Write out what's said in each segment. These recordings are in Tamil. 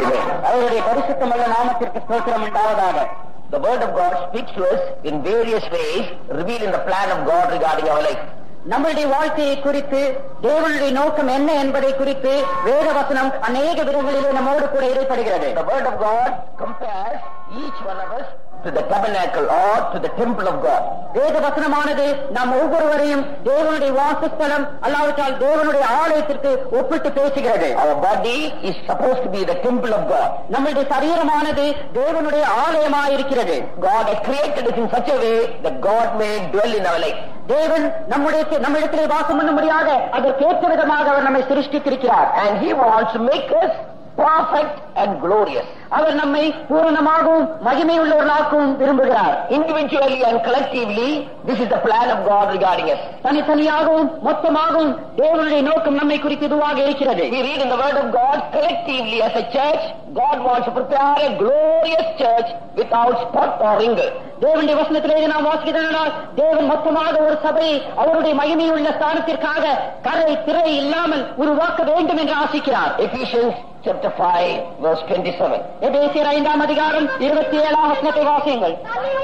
holy name. அவருடைய பரிசுத்தமுள்ள நாமத்திற்கு ஸ்தோத்திரம் உண்டாவதாக The word of God speaks to us in various ways, revealing the plan of God regarding our life. நம்முடைய வாழ்க்கையை குறித்து தேவனுடைய நோக்கம் என்ன என்பதை குறித்து வேத வசனம் அநேக விதங்களிலே நம்மோடு கூட இடைப்படுகிறது The word of God compares each one of us to the tabernacle or to the temple of God. வேத வசனமானது நாம் ஒவ்வொருவரையும் தேவனுடைய வாசஸ்தலம் அல்லாவிட்டால் தேவனுடைய ஆலயத்திற்கு ஒப்பிட்டு பேசுகிறது Our body is supposed to be the temple of God. நம்முடைய சரீரமானது தேவனுடைய ஆலயமாயிருக்கிறது God has created us in such a way that God may dwell in our life. தேவன் நம்முடைய நம்மிடத்திலே வாசம் பண்ணும்படியாக அதற்கேற்ற விதமாக அவர் நம்மை சிருஷ்டித்திருக்கிறார் And He wants to make us perfect and glorious. அவர் நம்மை பூரணமாகவும் மகிமையுள்ளவர்களாகவும் விரும்புகிறார் Individually and collectively, this is the plan of God regarding us. தனித்தனியாகவும் மொத்தமாகவும் தேவனுடைய நோக்கம் நம்மை குறித்து இதுவாக இருக்கிறது We read in the Word of God, collectively as a church, God wants to prepare a glorious church without spot or wrinkle. தேவனுடைய வசனத்திலே இதை நாம் வாசிக்கிறதால் தேவன் மொத்தமாக ஒரு சபையை அவருடைய மகிமையுள்ள ஸ்தானத்திற்காக கரை திரை இல்லாமல் உருவாக்க வேண்டும் என்று ஆசிக்கிறார் Ephesians chapter 5, verse 27. எபேசியர் ஐந்தாம் அதிகாரம் இருபத்தி ஏழாம் வசனத்தை வாசியுங்கள்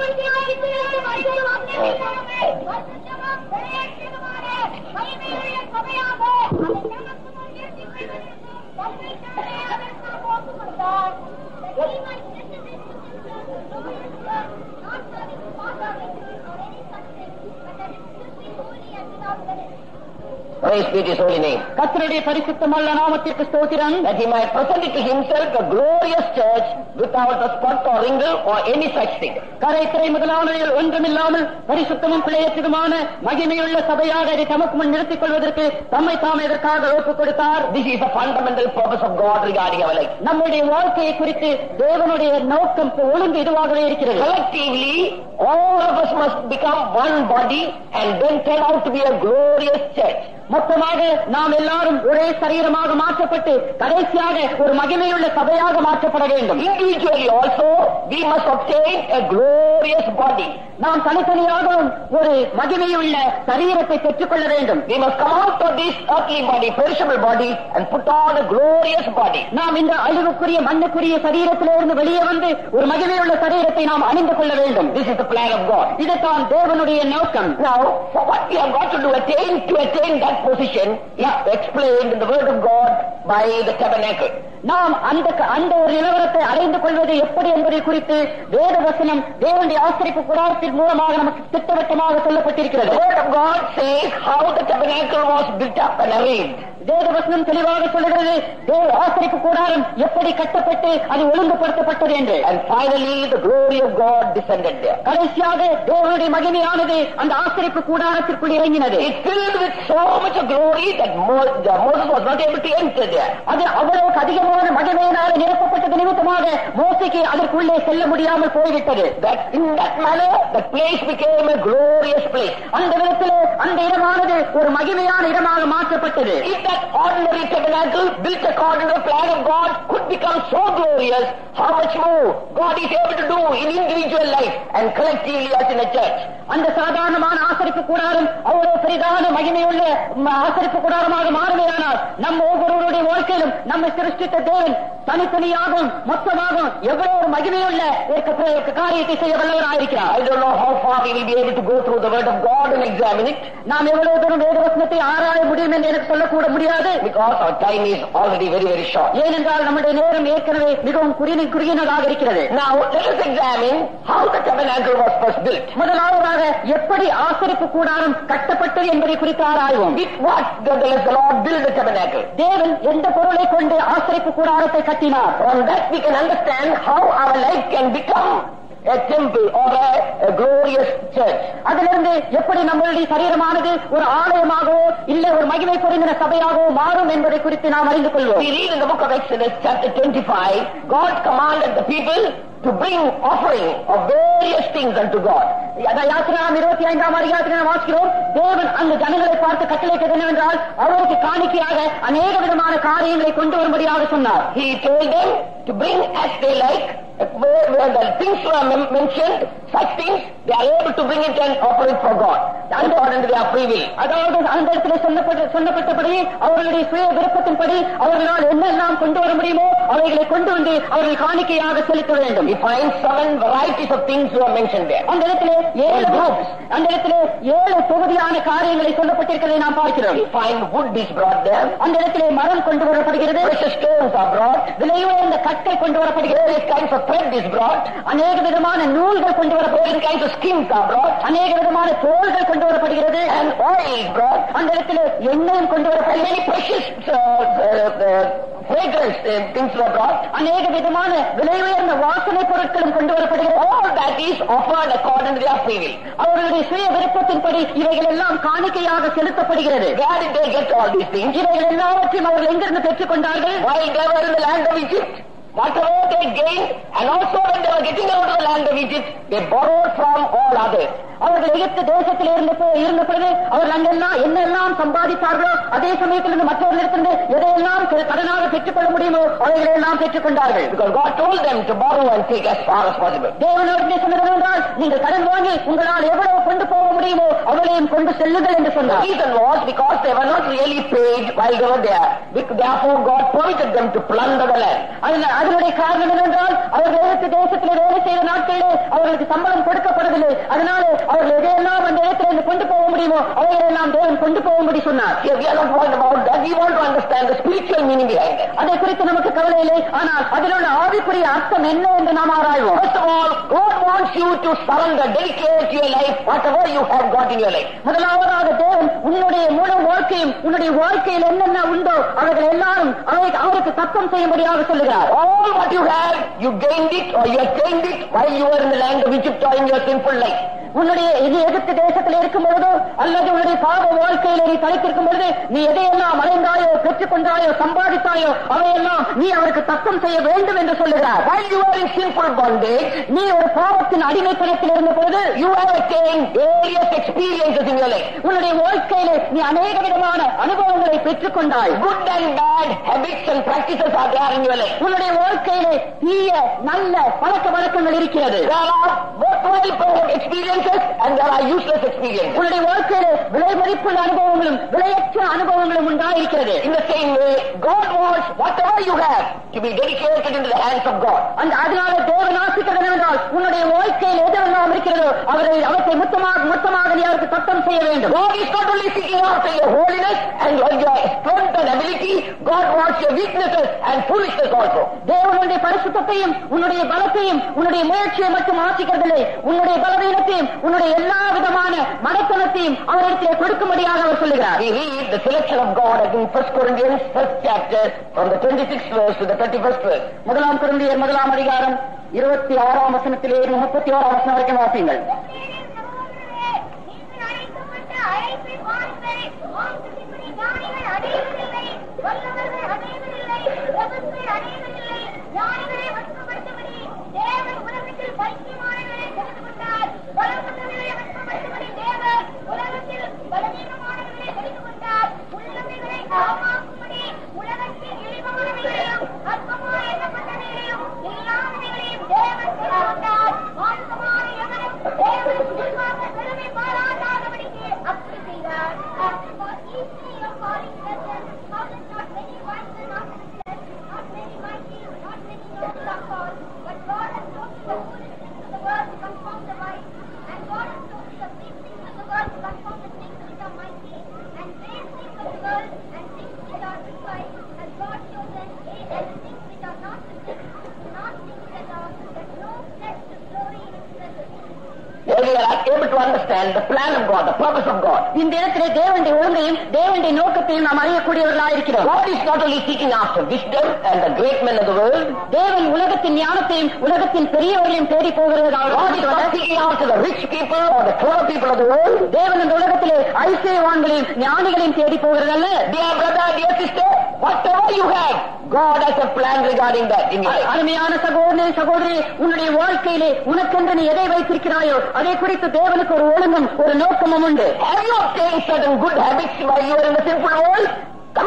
Praise be to his holy name. கர்த்தருடைய பரிசுத்தமுள்ள நாமத்திற்கு ஸ்தோத்திரம் That he might present it to himself a glorious church without a spot or wrinkle or any such thing. கரை திரை முதலானவைகள் ஒன்றுமில்லாமல் பரிசுத்தமும் பிழையற்றதுமான மகிமையுள்ள சபையாக அதை தமக்கு முன் நிறுத்திக் கொள்வதற்கு தம்மை தாம் எதற்காக ஒப்புக் கொடுத்தார் This is the fundamental purpose of God regarding our life. நம்முடைய வாழ்க்கையை குறித்து தேவனுடைய நோக்கம் ஒழுங்கு இதுவாகவே இருக்கிறது Collectively, all of us must become one body and then turn out to be a glorious church. மொத்தமாக நாம் எல்லாரும் ஒரே சரீரமாக மாற்றப்பட்டு கடைசியாக ஒரு மகிமையுள்ள சபையாக மாற்றப்பட வேண்டும் Individually also, we must obtain a glorious body. நாம் தனித்தனியாகவும் ஒரு மகிமையுள்ள சரீரத்தை பெற்றுக்கொள்ள வேண்டும் We must come out of this earthly body, perishable body, and put on a glorious body. நாம் இந்த அழிவுக்குரிய மண்ணுக்குரிய சரீரத்திலிருந்து வெளியே வந்து ஒரு மகிமையுள்ள சரீரத்தை நாம் அணிந்து கொள்ள வேண்டும் This is the plan of God. இதுதான் தேவனுடைய நோக்கம் Now, for what we have got to do attain to attain that position is explained in the Word of God by the tabernacle. நாம் அந்த அந்த ஒரு நிலவரத்தை அடைந்து கொள்வது எப்படி என்பதை குறித்து வேத வசனம் தேவனுடைய ஆசிரிப்பு கூடாரத்தின் மூலமாக நமக்கு திட்டவட்டமாக The சொல்லப்பட்டிருக்கிறது Word of God says how the tabernacle was built up and arranged. வேத வசனம் தெளிவாக சொல்லுகிறது தேவ ஆசிரிப்பு கூடாரம் எப்படி கட்டப்பட்டு அது ஒழுங்குபடுத்தப்பட்டது என்று And finally, the glory of God descended there. கடைசியாக தேவனுடைய மகிமையானது அந்த ஆசிரிப்பு கூடாரத்திற்குள் இறங்கினது It filled with so much of glory that Mo- the Moses was not able to enter there. அது அவ்வளவுக்கு அதிகமான மகிமையினால நிரப்பப்பட்டது நிமித்தமாக மோசைக்கு அதற்குள்ளே செல்ல முடியாமல் போய்விட்டது That in that manner, the place became a glorious place. அந்த விதத்திலே அந்த இடமானது ஒரு மகிமையான இடமாக மாற்றப்பட்டது If that ordinary tabernacle built according to the plan of God could become so glorious, how much more God is able to do in individual life and collectively as in a church. அந்த சாதாரணமான ஆசரிப்பு கூடாரம் அவ்வளவு பெரிதான மகிமையுள்ள ம, ஆசரிப்பு கூடாரமாக மாறுமையானால் நம்ம ஒவ்வொருவருடைய வாழ்க்கையிலும் நம்மை சிருஷ்டித்த தேவன் தனித்தனியாகவும் மொத்தமாகவும் எவ்வளவு ஒரு மகிமையுள்ள ஒரு க- காரியத்தை செய்ய வல்லவராயிருக்கிறார் I don't know how far we will be able to go through the word of God and examine it நாம் எவ்வளவு தூரம் வேதவசனத்தை ஆராய முடியும் என்று எனக்கு சொல்லக்கூட முடியாது because our time is already very, very short. ஏனென்றால் நம்முடைய நேரம் ஏற்கனவே மிகவும் குறுகிய குறுகினதாக இருக்கிறது Now, let us examine how the tabernacle was first built. முதலாவதாக எப்படி ஆசரிப்பு கூடாரம் கட்டப்பட்டது என்பதை குறித்து ஆராய்வோம் With what does the Lord build the tabernacle? தேவன் எந்த பொருளை கொண்டு ஆசரிப்பு கூடாரத்தை கட்டினார் From that we can understand how our life can become a temple or a, a glorious church. அதிலிருந்து எப்படி நம்மளுடைய சரீரமானது ஒரு ஆலயமாகவோ இல்லை ஒரு மகிமை பொருந்தின சபையாகவோ மாறும் என்பதை குறித்து நாம் அறிந்து கொள்வோம் We read in the book of Exodus chapter 25, God commanded the people to bring offering of various things unto God. அதான் யாத்திராம் இருபத்தி ஐந்தாம் அதிகாரத்தில் நாம் வாசிக்கிறோம் தேவன் அந்த ஜனங்களை பார்த்து கட்டளையிட்டது என்னவென்றால் அவருக்கு காணிக்கையாக அநேக விதமான காரியங்களை கொண்டு வரும்படியாக சொன்னார் He told them to bring as they like, where, where the things were men- mentioned, such things, they are able to bring it and offer it for God. According to their free will. அதாவது அந்த இடத்துல சொல்லப்பட்ட சொல்லப்பட்டபடி அவர்களுடைய சுய விருப்பத்தின்படி அவர்களால் என்னெல்லாம் கொண்டு வர முடியுமோ அவைகளை கொண்டு வந்து அவர்கள் காணிக்கையாக செலுத்த வேண்டும் We find seven varieties of things were mentioned there. அந்த இடத்திலே ஏழு groups, அந்த இடத்திலே ஏழு தொகுதியான காரியங்களை சொல்லப்பட்டிருக்கிறதை நாம் பார்க்கிறோம் We find wood is brought there. அந்த இடத்திலே மரம் கொண்டு வரப்படுகிறது Precious stones are brought. விலையுயர்ந்த கற்கள் கொண்டு வரப்படுகிறது Various kinds of thread is brought. அநேக விதமான நூல்கள் கொண்டு வரப்படுகிறது Various kinds of skins are brought. அநேக விதமான தோள்கள் கொண்டு வரப்படுகிறது And oil is brought. அந்த இடத்திலே எண்ணெயும் கொண்டு And வரப்படுகிறது many precious uh, uh, uh, fragrance uh, things were brought. அநேக விதமான விலை உயர்ந்த வாசனை பொருட்களும் கொண்டு வரப்படுகிறது All that is offered according to their free will. அவர்களுடைய சுய விருப்பத்தின்படி இவைகள் எல்லாம் காணிக்கையாக செலுத்தப்படுகிறது Where did they get all these things? இவைகள் எல்லாவற்றையும் அவர்கள் எங்கிருந்து பெற்றுக் கொண்டார்கள் While they were in the land of Egypt, whatever they gained, and also when they were getting out of the land of Egypt, they borrowed from all others. அவர்கள் எகிப்து தேசத்தில் இருந்த போ- இருந்த பொழுது அவர்கள் அங்கெல்லாம் என்னெல்லாம் சம்பாதித்தார்களோ அதே சமயத்தில் இருந்து மற்றவர்களிடத்திலிருந்து எதையெல்லாம் பெ- கடனாக பெற்றுக்கொள்ள முடியுமோ அவைகளை எல்லாம் பெற்றுக் கொண்டார்கள் Because God told them to borrow and take as far as possible. தேவனோடு சொன்னது என்றால் நீங்கள் கடன் வாங்கி உங்களால் எவ்வளவு கொண்டு போக முடியுமோ அவளையும் கொண்டு செல்லுங்கள் என்று The சொன்னார் reason was because they were not really paid while they were there. Bec- Therefore God permitted them to plunder the land. அதன- அதனுடைய காரணம் என்னவென்றால் அவர்கள் எகிப்து தேசத்திலே வேலை செய்த நாட்களிலே அவர்களுக்கு சம்பளம் கொடுக்கப்படவில்லை அதனால அவர்கள் எதையெல்லாம் அந்த இடத்திலிருந்து கொண்டு போக முடியுமோ அவைகளெல்லாம் தேவன் கொண்டு போகும்படி சொன்னார் Here we are not worried about that. We want to understand the spiritual meaning behind it. அதை குறித்து நமக்கு கவலை இல்லை ஆனால் அதில் உள்ள ஆவிக்குரிய அர்த்தம் என்ன என்று நாம் ஆராய்வோம் First of all, God wants you to surrender, dedicate your life, whatever you have got in your life. முதலாவதாக தேவன் உன்னுடைய முழு வாழ்க்கையும் உன்னுடைய வாழ்க்கையில் என்னென்ன உண்டோ அவர்கள் எல்லாரும் அவை அவருக்கு தத்தம் செய்யும்படியாக சொல்லுகிறார் All what you have, you gained it or you attained it while you were in the land of Egypt or in your sinful life. உன்னுடைய இது எகிப்து தேசத்தில் இருக்கும் பொழுதோ அல்லது உன்னுடைய பாவ வாழ்க்கையில நீ தலைத்திருக்கும் பொழுது நீ எதையெல்லாம் அடைந்தாயோ பெற்றுக்கொண்டாயோ சம்பாதித்தாயோ அவையெல்லாம் நீ அவருக்கு தத்தம் செய்ய வேண்டும் என்று சொல்லுகிறார் While you were in sinful bondage, நீ ஒரு பாவத்தின் அடிமைத்தனத்தில் இருந்த பொழுது you have attained various experiences in your life. உன்னுடைய வாழ்க்கையிலே நீ அநேக விதமான அனுபவங்களை பெற்றுக்கொண்டாய் Good and bad habits and practices are there in your life. உன்னுடைய வாழ்க்கையிலே தீய நல்ல பழக்க வழக்கங்கள் இருக்கிறது There are worthwhile experiences and there are useless experiences. உன்னுடைய வாழ்க்கையிலே விலை மதிப்புள்ள அனுபவங்களும் விலையற்ற அனுபவங்களும் உண்டாயிருக்கிறது In the same way, God wants whatever you have to be dedicated into the hands of God. அந்த அதனால தேவன் ஆசிக்கிறது என்னவென்றால் உன்னுடைய வாழ்க்கையில் எதுவெல்லாம் இருக்கிறதோ அவரை அவற்றை மொத்தமாக மொத்தமாக நீ அவருக்கு தத்தம் செய்ய வேண்டும் God is not only seeking after your holiness and your your strength and ability, God wants your weaknesses and foolishness also. தேவனுடைய பரிசுத்தத்தையும் உன்னுடைய பலத்தையும் உன்னுடைய முயற்சியை மட்டும் ஆசிக்கிறதில்லை உன்னுடைய பலவீனத்தையும் உன்னுடைய எல்லா விதமான மடத்தனத்தையும் அவரிடத்திலே கொடுக்கும்படியாக அவர் சொல்லுகிறார் We read the selection of God as in 1 Corinthians first chapter from the 26th verse to the 31st verse. முதலாம் குருந்தியர் முதலாம் அதிகாரம் இருபத்தி ஆறாம் வசனத்திலே இருந்து முப்பத்தி ஓராம் வசனம் வரைக்கும் வாசியுங்கள் நீங்கள் அழைக்கப்பட்ட அழைப்பை பாருங்கள் வாக்குறுதிப்படி ஞானிகள் அடைவதில்லை வல்லவர்கள் அடைவதில்லை பிரபுக்கள் அடைவதில்லை ஞானிகளை மட்டுப்படுத்தபடி தேவன் உலகத்தில் பைத்தியமானவர்களை தெரிந்து கொண்டார் பலமுள்ளவர்களை மட்டுப்படுத்தபடி தேவன் உலகத்தில் பலவீனமானவர்களை தெரிந்து கொண்டார் உள்ளவைகளை காமாக்கும்படி உலகத்தில் இழிவானவைகளையும் அற்பமாக எண்ணப்பட்டவைகளையும் இல்லாதவைகளையும் தேவன் தெரிந்து கொண்டார் மாம்சமான எவனும் தேவன் முன்பாக பெருமை பாராட்டாதபடிக்கு அப்படி செய்தார் For easily your calling doesn't, how does not many wise and not many not many mighty, not many noble are called, but God has chosen the foolish things of the world to conform the wise, and God has chosen the weak things of the world to conform the things which are mighty, and base things of the world, and things which are despised, has God chosen, yea, and things which are not to think, not things that are, that no flesh to glory in its presence. Here we are able to understand the plan of God, the purpose of God. இந்த இடத்திலே தேவனுடைய ஒழுங்கையும் தேவனுடைய நோக்கத்தையும் நாம் அறியக்கூடியவர்களாக இருக்கிறோம் God is not only seeking after wisdom and the great men of the world, தேவன் உலகத்தின் ஞானத்தையும் உலகத்தின் பெரியவர்களையும் தேடி God is போகிறதாக not seeking after the rich people or the clever people of the world. தேவன் இந்த உலகத்திலே ஐசியவான்களையும் ஞானிகளையும் தேடி போகிறதல்ல Dear brother, dear sister, whatever you have, God has a plan regarding that in your life. அருமையான சகோதரி சகோதரி உன்னுடைய வாழ்க்கையிலே உனக்கென்று நீ எதை வைத்திருக்கிறாயோ அதை குறித்து தேவனுக்கு ஒரு ஒழுங்கும் ஒரு நோக்கமும் உண்டு Have you obtained certain good habits while you are in the sinful world? Come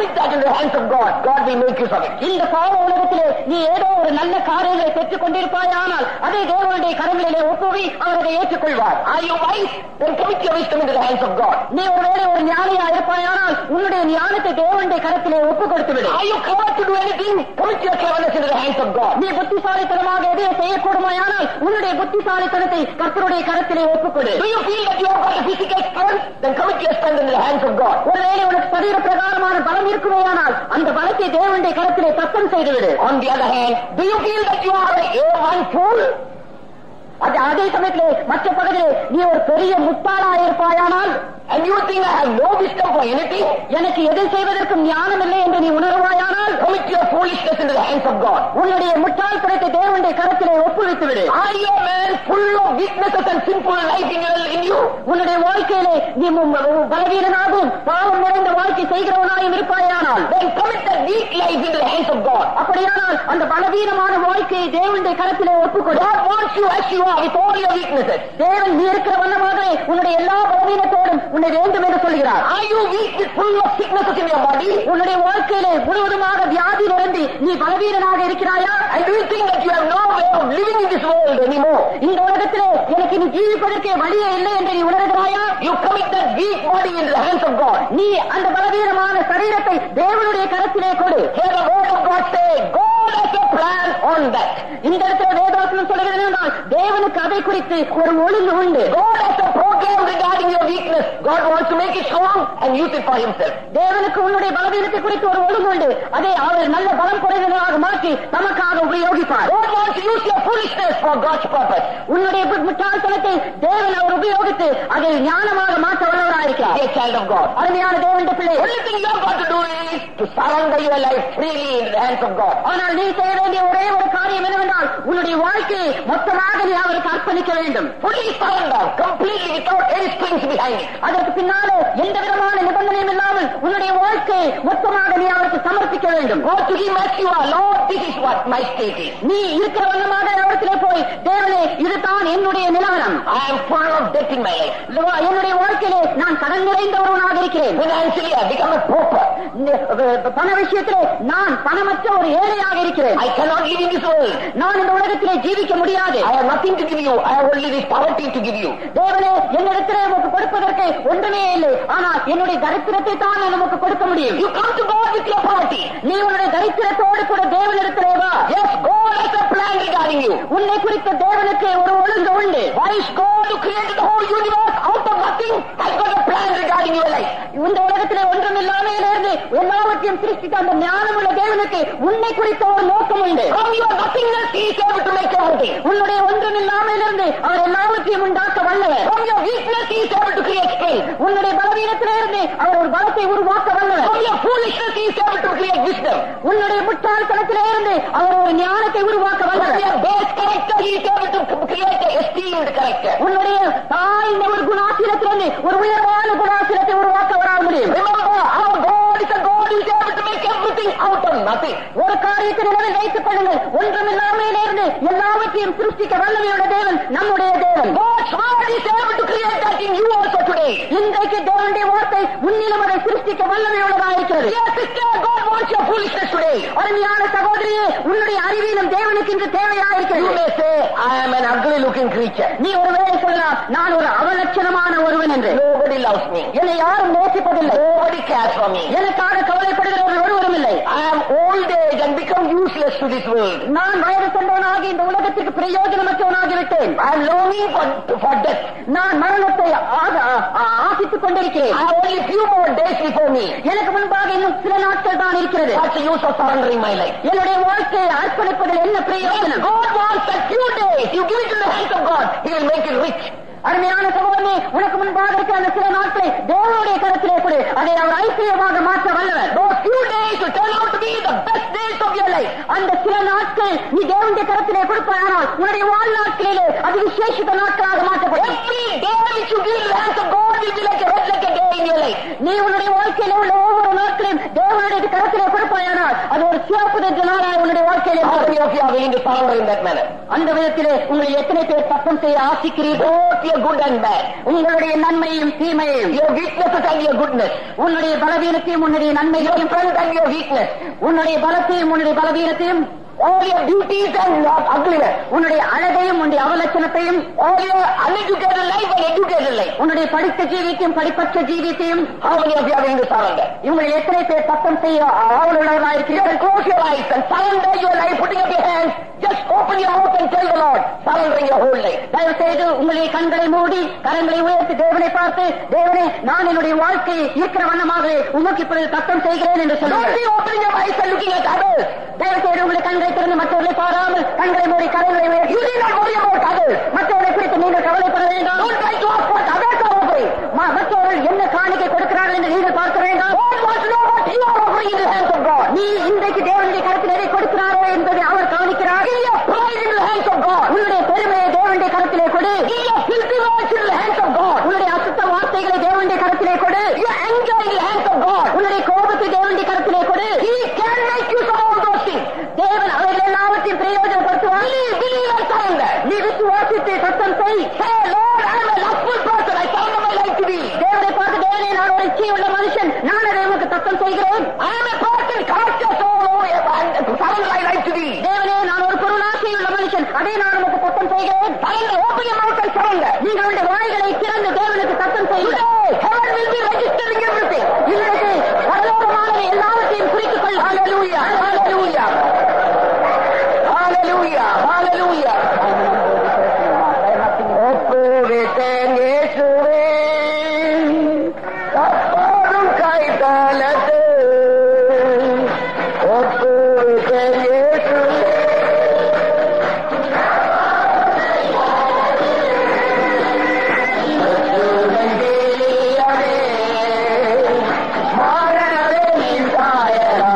commit that into the hands of God. God will make use of it. இந்த பாவ உலகத்திலே நீ ஏதோ ஒரு நல்ல காரியங்களை பெற்றுக் கொண்டிருப்பாயானால் அதை தேவனுடைய கரங்களிலே ஒப்புவி அவர் அதை ஏற்றுக்கொள்வார் Are you wise? Then commit your wisdom into the hands of God. நீ ஒருவேளை ஒரு ஞானியா இருப்பாயானால் உன்னுடைய ஞானத்தை தேவனுடைய கரத்திலே ஒப்பு கொடுத்து விடு Are you clever to do anything? Commit your cleverness into the hands of God. நீ புத்திசாலித்தனமாக எதையும் செய்யக்கூடுமாயானால் உன்னுடைய புத்திசாலித்தனத்தை கர்த்தருடைய கரத்திலே ஒப்புக்கொடு Do you feel that you have got a physical strength? Then commit your strength into the hands of God. ஒருவேளை உனக்கு சரீர பிரகாரமான பலம் இருக்குமேயானால் அந்த பலத்தை தேவனுடைய கரத்திலே சத்தம் செய்துவிடு On the other hand, do you feel that you are a A1 fool? அது அதே சமயத்திலே மற்ற பகுதியிலே நீ ஒரு பெரிய முட்டாளா இருப்பாயானால் And you think I have no wisdom for anything? எனக்கு எதை செய்வதற்கும் ஞானம் இல்லை என்று நீ உணர்வாயானால் Commit your foolishness into the hands of God. உன்னுடைய முட்டாள்தனத்தை தேவனுடைய கரத்திலே ஒப்புவித்து விடு Are you a man full of weaknesses and sinful life in, your, in you? உன்னுடைய வாழ்க்கையிலே நீ மு- மு- பலவீனனாகவும் பாவம் நிறைந்த வாழ்க்கை செய்கிறவனாயும் இருப்பாயானால் Then commit that weak life into the hands of God. அப்படியானால் அந்த பலவீனமான வாழ்க்கையை தேவனுடைய கரத்திலே ஒப்புக்கொடு God wants you as you are with all your weaknesses. தேவன் நீ இருக்கிற வண்ணமாகவே உன்னுடைய எல்லா பலவீனத்தோடும் உன்னை வேண்டும் என்று சொல்கிறார் Are you weak with full of sicknesses in your body? உன்னுடைய வாழ்க்கையிலே முழுவதுமாக வியாதி நிறைந்து நீ பலவீனனாக இருக்கிறாயா And do you think that you have no way of living in this world anymore? இந்த உலகத்திலே எனக்கு நீ ஜீவிப்பதற்கே வழியே இல்லை என்று நீ உணர்கிறாயா You commit that weak body into the hands of God. நீ அந்த பலவீனமான சரீரத்தை தேவனுடைய கரத்திலே கொடு Hear the word of God say, God has a plan on that. இந்த இடத்துல வேதாசனம் சொல்கிறது என்றால் தேவனுக்கு அதை குறித்து ஒரு ஒழுங்கு உண்டு God has a program regarding your weakness. God wants to make it strong and use it for himself. தேவனுக்கு உன்னுடைய பலவீனத்தை குறித்து ஒரு ஒழுங்கு உண்டு அதை அவர் நல்ல பலம் குறைந்ததாக மாற்றி தமக்காக உபயோகிப்பார் God wants to use your foolishness for God's purpose. உன்னுடைய மு- முட்டாள்தனத்தை தேவன் அவர் உபயோகித்து அதை ஞானமாக மாற்ற வல்லவராயிருக்கிறார் Be a child of God. அருமையான தேவனுடைய பிள்ளை Only thing you have got to do is to surrender your life freely into the hands of God. ஆனால் நீ செய்ய வேண்டிய ஒரே ஒரு காரியம் என்னவென்றால் உன்னுடைய வாழ்க்கையை மொத்தமாக நீ அவருக்கு அர்ப்பணிக்க வேண்டும் Fully surrender, completely without any strings behind it. அதற்கு பின்னாலே எந்த விதமான நிபந்தனையும் இல்லாமல் உன்னுடைய வாழ்க்கையை மொத்தமாக நீ அவருக்கு சமர்ப்பிக்க வேண்டும் Go to him as you are. Lord, this is what my state is. நீ இருக்கிற வண்ணமாக அவரிடத்திலே போய் தேவனே இதுதான் என்னுடைய நிலவரம் I am full of debt in my life. இதுவா, என்னுடைய வாழ்க்கையிலே நான் கடன் நிறைந்த ஒருவனாக இருக்கிறேன் Financially, I become a pauper. நி- அஹ் பண விஷயத்திலே நான் பணமற்ற ஒரு ஏழையாக இருக்கிறேன் I cannot live in this world. நான் இந்த உலகத்திலே ஜீவிக்க முடியாது I have nothing to give you. I have only this poverty to give you. தேவனே என்னிடத்திலே உமக்கு கொடுப்பதற்கு ஒன்றுமே இல்லை ஆனால் என்னுடைய தரித்திரத்தை தான் நான் உமக்கு கொடுக்க முடியும் You come to God with your poverty. நீ உன்னுடைய தரித்திரத்தோடு கூட தேவனிடத்திலே வா Yes, God has a plan regarding you. உன்னை குறித்த தேவனுக்கு ஒரு ஒழுங்கு உண்டு Why is God who created the whole universe out of nothing has got a plan regarding your life? இந்த உலகத்திலே ஒன்றுமில்லாமையிலிருந்து எல்லாவற்றையும் சிருஷ்டித்த அந்த ஞானமுள்ள தேவனுக்கு உன்னை குறித்த ஒரு நோக்கம் உண்டு From your nothingness, He is able to make everything. உன்னுடைய ஒன்றுமில்லாமையிலிருந்து அவர் எல்லாவற்றையும் உண்டாக்க வல்லவர் From your weakness, He is able to create strength. உன்னுடைய பலவீனத்திலிருந்து அவர் ஒரு பலத்தை உருவாக்க வல்லவர் From your foolishness, He is able to create wisdom. உன்னுடைய முட்டாள்தனத்திலே இருந்து அவர் ஒரு ஞானத்தை உருவாக்க From வல்லவர் your base character, He is able to create a esteemed character. உன்னுடைய தாழ்ந்த ஒரு குணாசீலத்திலிருந்து ஒரு உயர்வான குணாசீலத்தை உருவாக்க வரால் முடியும் Remember, our God is a God who is able to make everything out of nothing. ஒரு காரியத்தை நினைவில் வைத்துக் கொள்ளுங்கள் ஒன்றுமில்லாமையிலிருந்து எல்லாவற்றையும் சிருஷ்டிக்க வல்லமையுள்ள தேவன் நம்முடைய தேவன் God's word is able to create that in you also today. இன்றைக்கு தேவனுடைய வார்த்தை உன்னிலும் அதை சிருஷ்டிக்க வல்லமையுள்ளதாயிருக்கிறது Dear sister, God wants your foolishness today. அருமையான சகோதரியே உன்னுடைய அறிவிலும் தேவனுக்கு இன்று You தேவையாயிருக்கிறது may say, I am an ugly looking creature. நீ ஒருவேளை சொல்லலாம் நான் ஒரு அவலட்சணமான ஒருவன் என்று Nobody loves me. என்னை யாரும் நேசிப்பதில்லை Nobody cares for me. எனக்காக கவலைப்படுகிறவர்கள் ஒருவரும் இல்லை I am old age and become useless to this world. நான் வயது சென்றவனாகி இந்த உலகத்திற்கு பிரயோஜனமற்றவனாகி விட்டேன் I am longing for, for death. நான் மரணத்தை ஆ- ஆ- ஆ- ஆசித்துக் கொண்டிருக்கிறேன் I have only few more days before me. எனக்கு முன்பாக இன்னும் சில நாட்கள் தான் இருக்கிறது What's the use of surrendering my life? என்னுடைய வாழ்க்கையை அர்ப்பணிப்பதில் என்ன பிரயோஜனம் God wants that few days. You give it in the hands of God. He will make it rich. அருமையான சகோதரனே உனக்கு முன்பாக இருக்கிற அந்த சில நாட்களை தேவனுடைய கருத்திலே கொடு அதை அவர் ஐக்கியமாக மாற்ற வல்லவர் Those few days will turn out to be the best days of your life. அந்த சில நாட்கள் நீ தேவனுடைய கருத்திலே கொடுப்பானால் உன்னுடைய வாழ்நாட்களிலே அது விசேஷித்த நாட்களாக மாற்றப்படும் Every day which you give in the hands of God will be like a red like a day in your life. நீ உன்னுடைய வாழ்க்கையில உள்ள ஒவ்வொரு நாட்களையும் தேவனுடைய கரத்திலே கொடுப்பாயானால் அது ஒரு சிறப்பு நின்ற நாளாய் உன்னுடைய வாழ்க்கையிலே How மாறும். many of you are willing to surrender in that manner? அந்த விதத்திலே உங்களை எத்தனை பேர் சத்தம் செய்ய ஆசிக்கிறீர்கள் Both your good and bad. உங்களுடைய நன்மையும் தீமையையும் Your weaknesses and your goodness. உன்னுடைய பலவீனத்தையும் உன்னுடைய Your நன்மையையும் strength and your weakness. உன்னுடைய பலத்தையும் உன்னுடைய பலவீனத்தையும் All your beauties and your ugliness. உன்னுடைய அழகையும் உன்னுடைய அவலட்சணத்தையும் All your uneducated life and educated life. உன்னுடைய படித்த ஜீவித்தையும் படிப்பற்ற ஜீவித்தையும் How many of you are willing to surrender? இவங்களை எத்தனை பேர் சத்தம் செய்ய ஆவலுள்ளவர்களாயிருக்கிறீர்கள் Just close your eyes and surrender your life, putting up your hands. Just open your mouth and tell the Lord, surrendering your whole life. தயவு செய்து உங்களுடைய கண்களை மூடி கரங்களை உயர்த்தி தேவனை பார்த்து தேவனே நான் என்னுடைய வாழ்க்கையை இருக்கிற வண்ணமாக உமக்கு இப்பொழுது சத்தம் செய்கிறேன் என்று Don't சொல்லுங்கள் be opening your eyes and looking at others. தயவு செய்து உங்களுடைய கண்களை திறந்து மற்றவர்களை பாராமல் கண்களை மூடி கரங்களை உயர்த்தி You need not worry about others. மற்றவர்களை குறித்து நீங்கள் கவலைப்பட வேண்டாம் Don't try to ask what others are offering. ம- மற்றவர்கள் என்ன காணிக்கை கொடுக்கிறார்கள் என்று நீங்கள் பார்க்க வேண்டாம் God wants to know what you are offering in the hands of God. நீ இன்றைக்கு தேவனுடைய கருத்தில் எதை கொடுக்கிறாரோ என்பதை அவர் கவனிக்கிறார் Give your pride in the hands of God. உன்னுடைய பெருமையை தேவனுடைய கருத்திலே கொடு Give your filthy words in the hands of God. உன்னுடைய அசுத்த வார்த்தைகளை தேவனுடைய கருத்திலே கொடு Your anger in the hands of God. உன்னுடைய கோபத்தை தேவனுடைய கருத்திலே கொடு He can make use of all those things. தேவன் அவைகள் எல்லாவற்றையும் பிரயோஜனப்படுத்துவார் Believe, believe and surrender. நீ விசுவாசித்து சத்தம் செய் Say, Lord, I am a lustful person. I surrender my life to thee. தேவனை பார்த்து தேவனே நான் ஒரு இச்சையுள்ள மனுஷன் நான் அதை உமக்கு சத்தம் செய்கிறேன் I am a person. Cast your soul away and surrender my life to thee. தேவனே நான் ஒரு பொருளாசையுள்ள மனுஷன் அதை நான் உமக்கு சத்தம் செய்கிறேன் Surrender. Open your mouth and surrender. நீங்களுடைய வாய்களை திறந்து தேவனுக்கு சத்தம் செய்யுங்கள் Today, heaven will be registering everything. இன்றைக்கு பரலோகமானது எல்லாவற்றையும் குறித்துக் கொள் Hallelujah. Hallelujah. Hallelujah. Hallelujah. ஒப்புவித்தேன் இயேசுவே அப்போதும் கைதானது ஒப்புவித்தேன் இயேசுவே மாறவே நின்றாயரா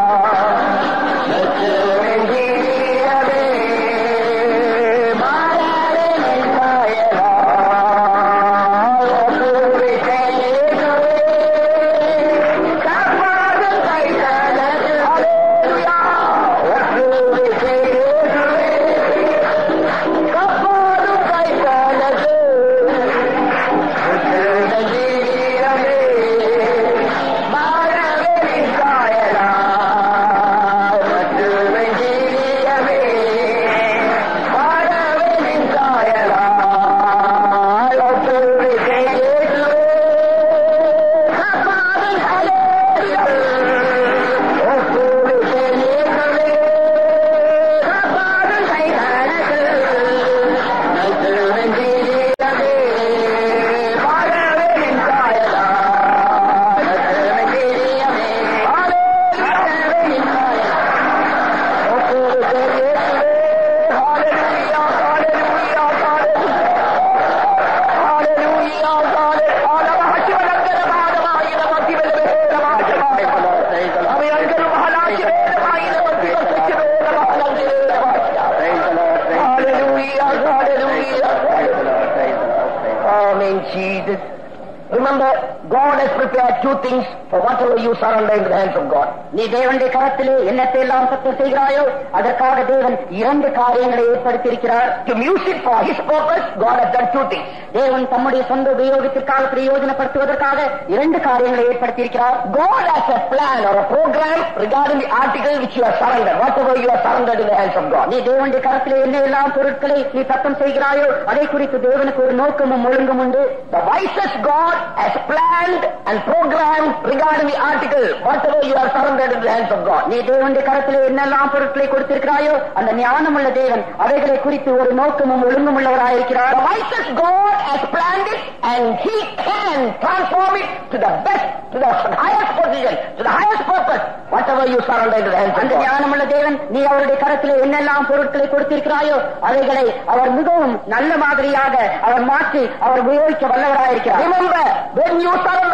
Amen, Jesus. Remember, God has prepared two things for whatever you surrender into the hands of God. நீ தேவனுடைய கரத்திலே என்னத்தை எல்லாம் சத்தம் செய்கிறாயோ அதற்காக தேவன் இரண்டு காரியங்களை ஏற்படுத்தியிருக்கிறார் To use it for His purpose, God has done two things. தேவன் தம்முடைய சொந்த உபயோகத்திற்காக பிரயோஜனப்படுத்துவதற்காக இரண்டு காரியங்களை ஏற்படுத்தியிருக்கிறார் God has a plan or a program regarding the article which you have surrendered, whatever you have surrendered in the hands of God. நீ தேவனுடைய கரத்திலே என்ன எல்லாம் பொருட்களை நீ சத்தம் செய்கிறாயோ அதை குறித்து தேவனுக்கு ஒரு நோக்கமும் ஒழுங்கும் உண்டு The wisest God has planned and programmed regarding the article, whatever you have surrendered in the hands of God. நீ தேவனுடைய கரத்திலே என்னெல்லாம் பொருட்களை கொடுத்திருக்கிறாயோ அந்த ஞானமுள்ள தேவன் அவைகளை குறித்து ஒரு நோக்கமும் ஒழுங்கும் உள்ளவராயிருக்கிறார் The wisest God has planned it and He can transform it to the best, to the highest position, to the highest purpose, whatever you surrender into the hands of அந்த God. ஞானமுள்ள தேவன் நீ அவருடைய கரத்திலே என்னெல்லாம் பொருட்களை கொடுத்திருக்கிறாயோ அவைகளை அவர் மிகவும் நல்ல மாதிரியாக அவர் மாற்றி அவர் உபயோகிக்க வல்லவராயிருக்கிறார் Remember, when you surrender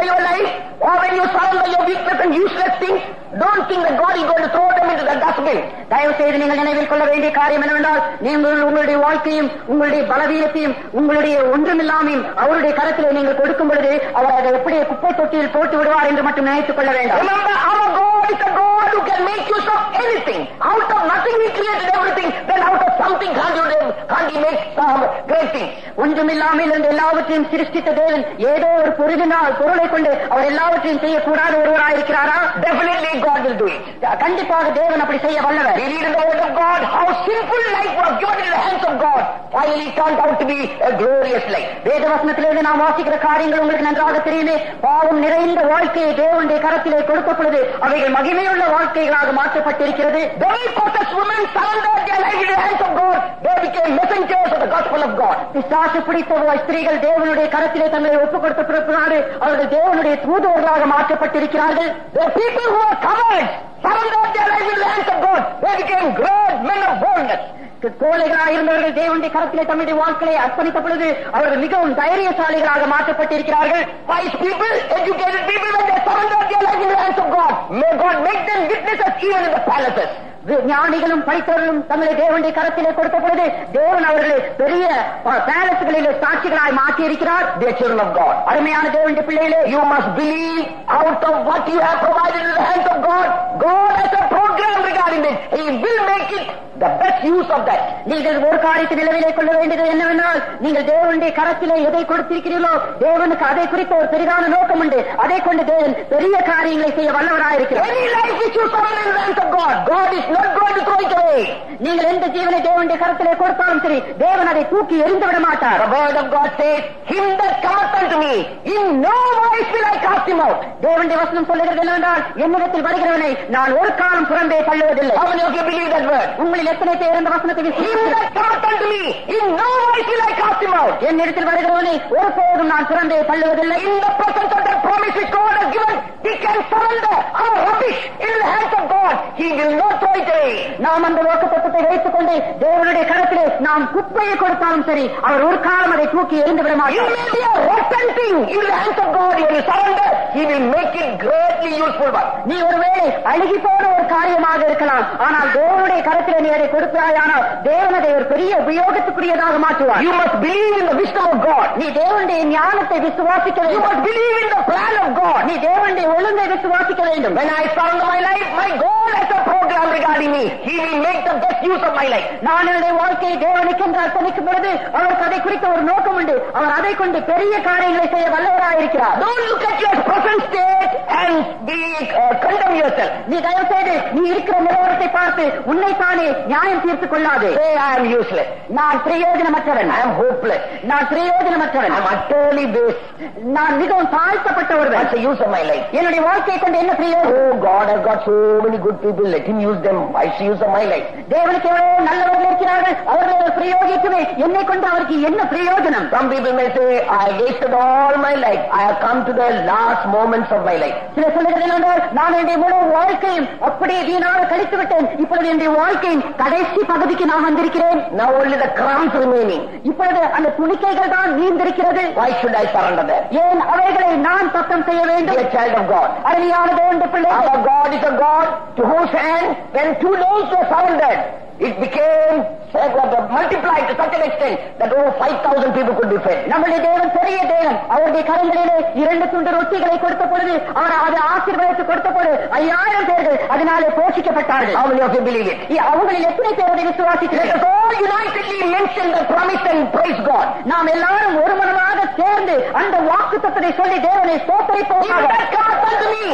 your life, or when you surrender your weakness and useless things, don't think that God is going to throw them into the dustbin. தயவு செய்து நீங்கள் நினைவில் கொள்ள வேண்டிய காரியம் என்னவென்றால் நீங்கள் உங்களுடைய வாழ்க்கையும் உங்களுடைய பலவீனத்தையும் உங்களுடைய ஒன்றுமில்லாமையும் அவருடைய கரத்திலே நீங்கள் கொடுக்கும் பொழுது அவர் அதை எப்படி குப்பை தொட்டியில் போட்டு விடுவார் என்று மட்டும் நினைத்துக் கொள்ள வேண்டாம் Remember, our God is a God who can make use of anything. Out of nothing He created everything. Then out of something can't you, can't He make some great thing? ஒன்றுமில்லாமல் இருந்த எல்லாவற்றையும் சிருஷ்டித்த தேவன் ஏதோ ஒரு பொருளினால் பொருளை கொண்டு அவர் எல்லாவற்றையும் செய்யக்கூடாத ஒருவராயிருக்கிறாரா Definitely God will do it. கண்டிப்பாக தேவன் அப்படி செய்ய வல்லவர் We read in the Word of God how sinful life was given in the hands of God. Finally turned out to be a glorious life. வேதவசனத்திலிருந்து நாம் வாசிக்கிற காரியங்கள் உங்களுக்கு நன்றாக தெரியுமே பாவம் நிறைந்த வாழ்க்கையை தேவனுடைய கரத்திலே கொடுத்த பொழுது அவைகள் மகிமையுள்ள வாழ்க்கைகளாக மாற்றப்பட்டிருக்கிறது The way cautious women surrendered their life in the hands of God, they became messengers of the gospel of God. பிசாசு பிடித்த ஸ்திரீகள் தேவனுடைய கரத்திலே தங்களை ஒப்புக் கொடுத்த பிறகு அவர்கள் தேவனுடைய தூதுவர்களாக மாற்றப்பட்டிருக்கிறார்கள் The people who were covered surrendered their life in the hands of God. They became great men of boldness. கோழைகளாக இருந்தவர்கள் தேவனுடைய கரத்திலே தம்முடைய வாழ்க்கையை அர்ப்பணித்த பொழுது அவர்கள் மிகவும் தைரியசாலிகளாக மாற்றப்பட்டிருக்கிறார்கள் Wise people, educated people, when they surrendered their life in the hands of God, may God make them witnesses even in the palaces. ஞானிகளும் படித்தவர்களும் தங்களை தேவனுடைய கரத்திலே கொடுத்த பொழுது தேவன் அவர்களை பெரிய பேலஸ்களிலே சாட்சிகளாய் மாற்றி இருக்கிறார் Dear children of God, அருமையான தேவனுடைய பிள்ளைகளே you must believe out of what you have provided in the hands of God. God has a program regarding it. He will make it the best use of that. நீங்கள் ஒரு காரியத்தை நிலவிலே கொள்ள வேண்டியது என்னவென்றால் நீங்கள் தேவனுடைய கரத்திலே எதை கொடுத்திருக்கிறீர்களோ தேவனுக்கு அதை குறித்த ஒரு பெரிதான நோக்கம் உண்டு அதை கொண்டு தேவன் பெரிய காரியங்களை செய்ய வல்லவராயிருக்கிறார் Any life which you surrender in the hands of God, God is not going to throw it away. நீங்கள் எந்த ஜீவனை தேவனுடைய கரத்திலே கொடுத்தாலும் சரி தேவன் அதை தூக்கி எறிந்து விட மாட்டார் The word of God says, Him that cometh unto me, in no wise will I cast him out. தேவனுடைய வசனம் சொல்லுகிறது என்னவென்றால் என்னிடத்தில் வருகிறவனை நான் ஒரு காலம் புறம்பே தள்ளுவதில்லை How many of you believe that word? உங்களில் எத்தனை பேர் இந்த வசனத்தை Him விசுவாசிக்கிறீர்கள்? that cometh unto me, in no wise will I cast him out. என்னிடத்தில் வருகிறவனை ஒருபோதும் நான் புறம்பே தள்ளுவதில்லை In the presence of that promise which God has given, He can surrender our rubbish in the hands of God. He will not throw it away. நாம் அந்த வாக்குத்தத்தத்தை வைத்துக் கொண்டு தேவனுடைய கரத்திலே நாம் குப்பையை கொடுத்தாலும் சரி அவர் ஒரு காலம் அதை தூக்கி எறிந்து விட You மாட்டார் may be a rotten thing in the hands of God. When you surrender, He will make it greatly useful one. நீ ஒருவேளை அழுகி போன ஒரு காரியமாக இருக்கலாம் ஆனால் தேவனுடைய கரத்திலே நீ அதை கொடுக்கிறாயானால் தேவன் அதை ஒரு பெரிய உபயோகத்துக்குரியதாக மாற்றுவார் You must believe in the wisdom of God. நீ தேவனுடைய ஞானத்தை விசுவாசிக்க You வேண்டும் must believe in the plan of God. நீ தேவனுடைய ஒழுங்கை விசுவாசிக்க வேண்டும் When I surrender my life, my God has a program regarding me. He will make the best use of my life. நான் என்னுடைய வாழ்க்கையை தேவனுக்கு என்று அர்ப்பணிக்கும் பொழுது அவருக்கு அதை குறித்த ஒரு நோக்கம் உண்டு அவர் அதை கொண்டு பெரிய காரியங்களை செய்ய வல்லவராயிருக்கிறார் Don't look at your present state and be uh, condemn yourself. நீ தயவு செய்து நீ இருக்கிற நிலவரத்தை பார்த்து உன்னைத்தானே நியாயம் தீர்த்துக் கொள்ளாது Say I am useless. நான் பிரயோஜனமற்றவன் I am hopeless. நான் பிரயோஜனமற்றவன் I am utterly base. நான் மிகவும் தாழ்த்தப்பட்ட ஒருவன் What's the use of my life? என்னுடைய வாழ்க்கையை கொண்டு என்ன பிரயோஜனம் Oh, God has got so many good people. Let Him use them. What's the use of my life? தேவனுக்கு எவ்வளவு நல்லவர்கள் இருக்கிறார்கள் அவர்களை அவர் பிரயோகிக்கவே என்னை கொண்டு அவருக்கு என்ன பிரயோஜனம் Some people may say, I wasted all my life. I have come to the last moments of my life. சில சொல்லுகிறது என்னவென்றால் நான் என்னுடைய முழு வாழ்க்கையும் அப்படியே வீணாக கழித்து விட்டேன் இப்பொழுது என்னுடைய வாழ்க்கையின் கடைசி பகுதிக்கு நான் வந்திருக்கிறேன் Now only the crumbs remaining. இப்பொழுது அந்த துணிக்கைகள் தான் நீந்திருக்கிறது Why should I surrender that? ஏன் அவைகளை நான் சத்தம் செய்ய வேண்டும் Be a child of God. அருமையான தேவனுடைய பிள்ளை Our God is a God to whose hand, when two loaves were surrendered, it became uh, multiplied to such an extent that over 5,000 people could be fed. நம்முடைய தேவன் பெரிய தேவன் அவருடைய கரங்களிலே இரண்டு துண்டு ரொட்டிகளை கொடுத்த பொழுது அவர் அதை ஆசீர்வாதத்தை கொடுத்த பொழுது ஐயாயிரம் பேர்கள் அதனாலே போஷிக்கப்பட்டார்கள் How many of you believe it? இ- அவங்களில் எத்தனை பேர் அதை Let விசுவாசிக்கிறீர்கள் us all unitedly mention the promise and praise God. நாம் எல்லாரும் ஒரு மனமாக சேர்ந்து அந்த வாக்கு தத்துவத்தை சொல்லி தேவனை If சோத்தரிப்போமாக that comes unto me,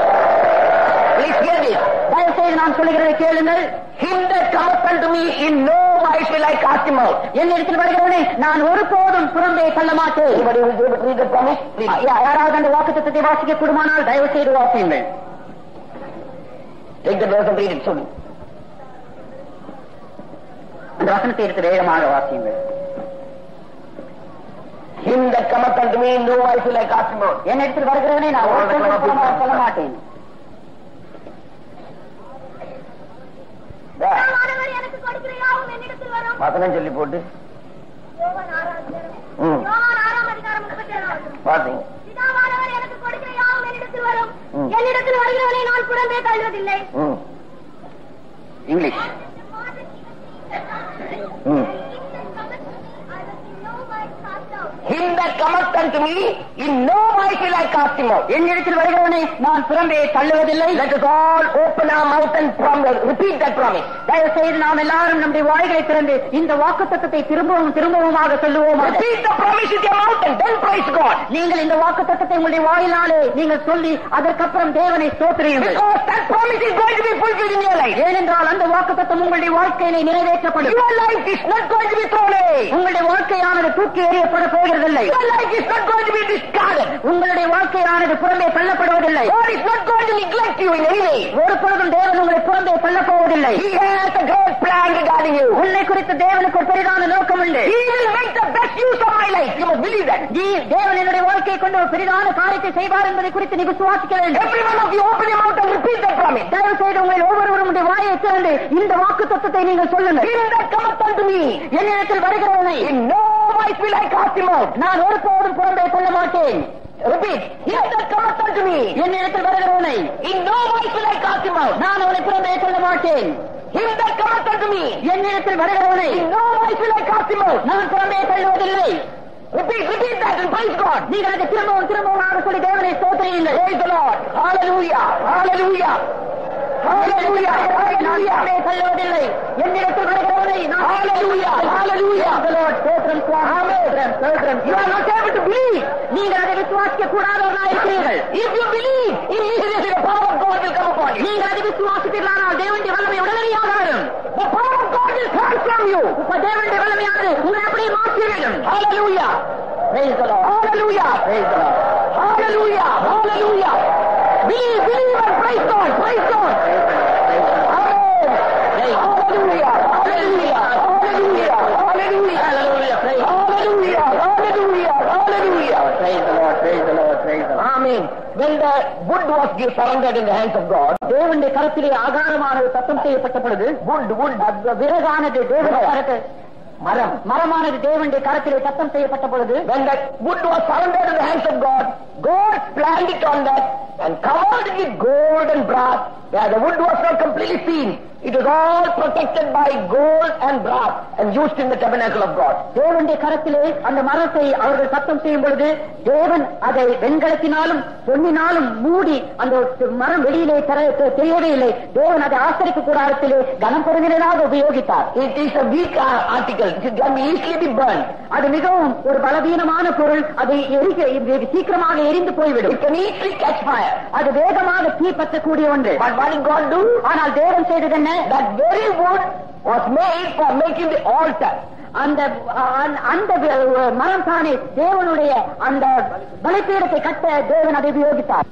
please hear this. தயவு செய்து நான் சொல்லுகிறதை கேளுங்கள் Him that cometh unto me, in no wise will I cast him out. என்னிடத்தில் வருகிறவனை நான் ஒருபோதும் புறம்பே தள்ள மாட்டேன் Anybody who is able to read the promise? Please. யா- யாராவது அந்த வாக்கு தத்துவத்தை வாசிக்க கூடுமானால் தயவு செய்து வாசியுங்கள் Take the verse and read it soon. அந்த வசனத்தை எடுத்து வேகமாக வாசியுங்கள் Him that cometh unto me, in no wise will I cast him out. என்னிடத்தில் வருகிறவனை நான் ஒருபோதும் புறம்பாக தள்ள மாட்டேன் There. பிதாவானவர் எனக்கு கொடுக்கிற யாவும் என்னிடத்தில் வரும் வசனம் சொல்லி போட்டு யோவான் ஆறாம் அதிகாரம். ம். யோவான் ஆறாம் அதிகாரம் முப்பத்தி ஏழாவது பாத்தீங்க பிதாவானவர் எனக்கு கொடுக்கிற வரும் ம். என்னிடத்தில் வருகிறவனை நான் புறம்பே தள்ளுவதில்லை Hmm. English. Hmm. Him that cometh unto me, in no wise will I cast him out. என்னிடத்தில் வருகிறவனை நான் புறம்பே தள்ளுவதில்லை Let us all open our mouth and prom- repeat that promise. தயவு செய்து நாம் எல்லாரும் நம்முடைய வாய்களை திறந்து இந்த வாக்குத்தத்தத்தை திரும்பவும் திரும்பவுமாக சொல்லுவோம் Repeat the promise with your mouth and then praise God. நீங்கள் இந்த வாக்குத்தத்தத்தை உங்களுடைய வாயினாலே நீங்கள் சொல்லி அதற்கப்புறம் தேவனை ஸ்தோத்திரியுங்கள் Because that promise is going to be fulfilled in your life. ஏனென்றால் அந்த வாக்குத்தத்தம் உங்களுடைய வாழ்க்கையிலே நிறைவேற்றப்படும் Your life is not going to be thrown away. உங்களுடைய வாழ்க்கையானது தூக்கி எறியப்பட போகிறதில்லை Your life is not going to be discarded. உங்களுடைய வாழ்க்கையானது புறம்பே தள்ளப்படுவதில்லை God is not going to neglect you in any way. ஒரு பொழுதும் தேவன் உங்களை புறம்பே தள்ளப் போவதில்லை He has a great plan regarding you. உன்னை குறித்து தேவனுக்கு ஒரு பெரிதான நோக்கம் உண்டு He will make the best use of my life. You must believe that. நீ தேவன் என்னுடைய வாழ்க்கையை கொண்டு ஒரு பெரிதான காரியத்தை செய்வார் என்பதை குறித்து நீ விசுவாசிக்க வேண்டும் Every one of you open your mouth and repeat that promise. தயவு செய்து உங்கள் ஒவ்வொருவரும் உடைய வாயை திறந்து இந்த வாக்கு தத்துவத்தை நீங்கள் சொல்லுங்கள் Him that cometh unto me, என்னிடத்தில் வருகிறவனை in no wise will I cast him out. நான் ஒருபோதும் புறம்பே கொள்ள மாட்டேன் Repeat. Him that cometh unto me, என்னிடத்தில் வருகிறவனை in no wise will I cast him out. நான் அவனை புறம்பே கொள்ள மாட்டேன் Him that cometh unto me, என்னிடத்தில் வருகிறவனை in no wise will I cast him out. நான் புறம்பே தள்ளுவதில்லை Repeat, repeat that and praise God. நீங்கள் அதை திரும்பவும் திரும்பவும் சொல்லி தேவனை ஸ்தோத்திரியுங்கள் Praise the Lord. Hallelujah. Hallelujah. Hallelujah. நான் Hallelujah. புறம்பே தள்ளுவதில்லை என்னிடத்தில் வருகிறவனை நான் Hallelujah. Hallelujah. Praise the Lord. ஸ்தோத்திரம் சுவாமி. ஸ்தோத்திரம், ஸ்தோத்திரம். You are not able to believe. நீங்கள் அதை விசுவாசிக்க கூடாதவர்களாக இருக்கிறீர்கள் If you believe, immediately the power of God will come upon you. நீங்கள் அதை விசுவாசித்தீர்களானால் தேவனுடைய வல்லமை உடனடியாக வரும் The power of God will transform you. இப்ப தேவனுடைய வல்லமையானது உங்களை அப்படியே மாற்றிவிடும் Hallelujah. Praise the Lord. Hallelujah. Praise the Lord. Hallelujah. Hallelujah. Believe, believe and praise God. Praise God. Amen. Hallelujah. Hallelujah. Hallelujah. Hallelujah. Hallelujah. Praise Hallelujah. Hallelujah. Hallelujah. Praise the Lord. Praise the Lord. Praise the Lord. Amen. When the wood was given- surrendered in the hands of God, தேவனுடைய கரத்திலே ஆகாரமானது சத்தம் செய்யப்பட்ட பொழுது wood, wood, அந்த விறகானது தேவனுடைய கரத்தை மரம் மரமானது தேவனுடைய கரத்திலே சத்தம் செய்யப்பட்ட பொழுது when that wood was surrendered in the hands of God, God planned it on that and covered it with gold and brass. Where the wood was not completely seen, it was all protected by gold and brass and used in the tabernacle of God. தேவனுடைய கரத்திலே அந்த மரத்தை அவர்கள் சத்தம் செய்யும் பொழுது தேவன் அதை வெண்கலத்தினாலும் பொன்னினாலும் மூடி அந்த மரம் வெளியிலே தெர- தெ- தெரியவே இல்லை தேவன் அதை ஆசரிப்பு கூடாரத்திலே கனம் பொருந்தினதாக உபயோகித்தார் It is a weak uh, article. It can be easily be burned. அது மிகவும் ஒரு பலவீனமான பொருள் அது எரிக்க இது சீக்கிரமாக எரிந்து போய்விடும் It can easily catch fire. அது வேகமாக தீப்பற்றக்கூடிய ஒன்று But what did God do? ஆனால் தேவன் செய்தது என்ன That very wood was made for making the altar. அந்த அந்த- அந்த மரம் தானே தேவனுடைய அந்த பலிப்பீடத்தை கட்ட தேவன் அதை உபயோகித்தார்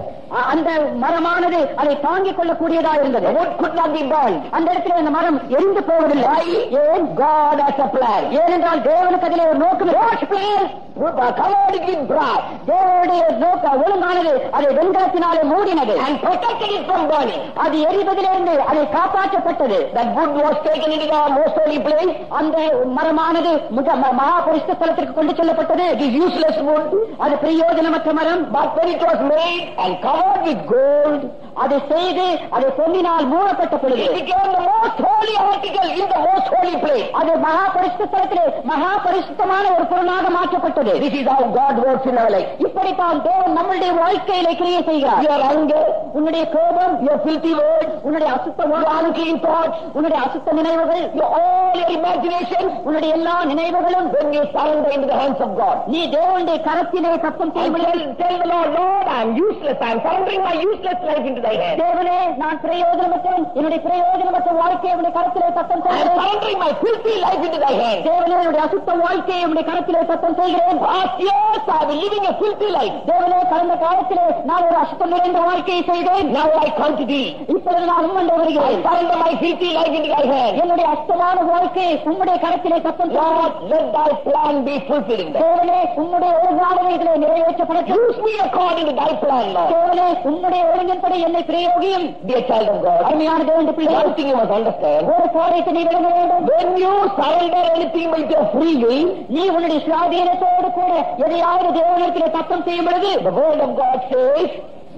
அந்த மரமானது அதை தாங்கிக் கொள்ளக்கூடியதா இருந்தது The wood could not be burned. அந்த இடத்துல அந்த மரம் எரிந்து போவதில்லை Why? ஏன் God has a plan. ஏனென்றால் தேவனுக்கு அதிலே ஒரு நோக்கம் God's plan would uh, covered it with brass தேவனுடைய நோக்க ஒழுங்கானது அதை வெண்கலத்தினாலே மூடினது and protected it from burning. அது எரிவதிலிருந்து அதை காப்பாற்றப்பட்டது That wood was taken into the most holy place. அந்த மரமானது மிக ம- மகா பரிசுத்த ஸ்தலத்திற்கு கொண்டு செல்லப்பட்டது It is useless wood. அது பிரயோஜனமற்ற மரம் But when it was made and covered with gold, அதை செய்து அதை பொன்னினால் மூடப்பட்ட பொழுது it became the most holy article in the most holy place. அது மகா பரிசுத்த ஸ்தலத்திலே மகா பரிசுத்தமான ஒரு பொருளாக மாற்றப்பட்டது This is how God works in our life. இப்படித்தான் தேவன் நம்முடைய வாழ்க்கையிலே கிரியை செய்கிறார் Your anger, உன்னுடைய கோபம் your filthy words, உன்னுடைய அசுத்த your unclean thoughts, உன்னுடைய அசுத்த நினைவுகள் your all your imaginations, உன்னுடைய எல்லா நினைவுகளும் when you surrender into the hands of God. நீ தேவனுடைய கரத்திலே சத்தம் And செய்யும் tell, tell the Lord, Lord, I am useless. I am surrendering my useless life into thy hands. தேவனே நான் பிரயோஜனமற்றேன் என்னுடைய பிரயோஜனமற்ற வாழ்க்கையை உடைய கரத்திலே சத்தம் I am செய்கிறேன் surrendering my filthy life into thy hands. தேவனே என்னுடைய அசுத்த வாழ்க்கையை உடைய கரத்திலே சத்தம் செய்கிறேன் Past years I have been living a filthy life. தேவனே கடந்த காலத்திலே நான் ஒரு அசுத்தம் நிறைந்த வாழ்க்கையை செய்தேன் Now I come to thee. இப்பொழுது நான் உம்மண்டை I வருகிறேன் surrender my filthy life into thy hands. என்னுடைய அசுத்தமான வாழ்க்கையை உம்முடைய கரத்திலே சத்தம் செய்கிறேன் Lord, let thy plan be fulfilled in them. தேவனே உம்முடைய ஒழுங்கானவைகளை நிறைவேற்றப்படட்டும் Use me according to thy plan, Lord. தேவனே உம்முடைய ஒழுங்கின்படி என்னை பிரயோகியும் Dear child of God, அருமையான தேவனுடைய பிள்ளை one thing you must understand. ஒரு காரியத்தை நீ விளங்க வேண்டும் When you surrender anything with your free will, நீ உன்னுடைய சுவாதீனத்தோடு கூட எதையாவது தேவனிடத்திலே சத்தம் செய்யும் பொழுது the word of God says,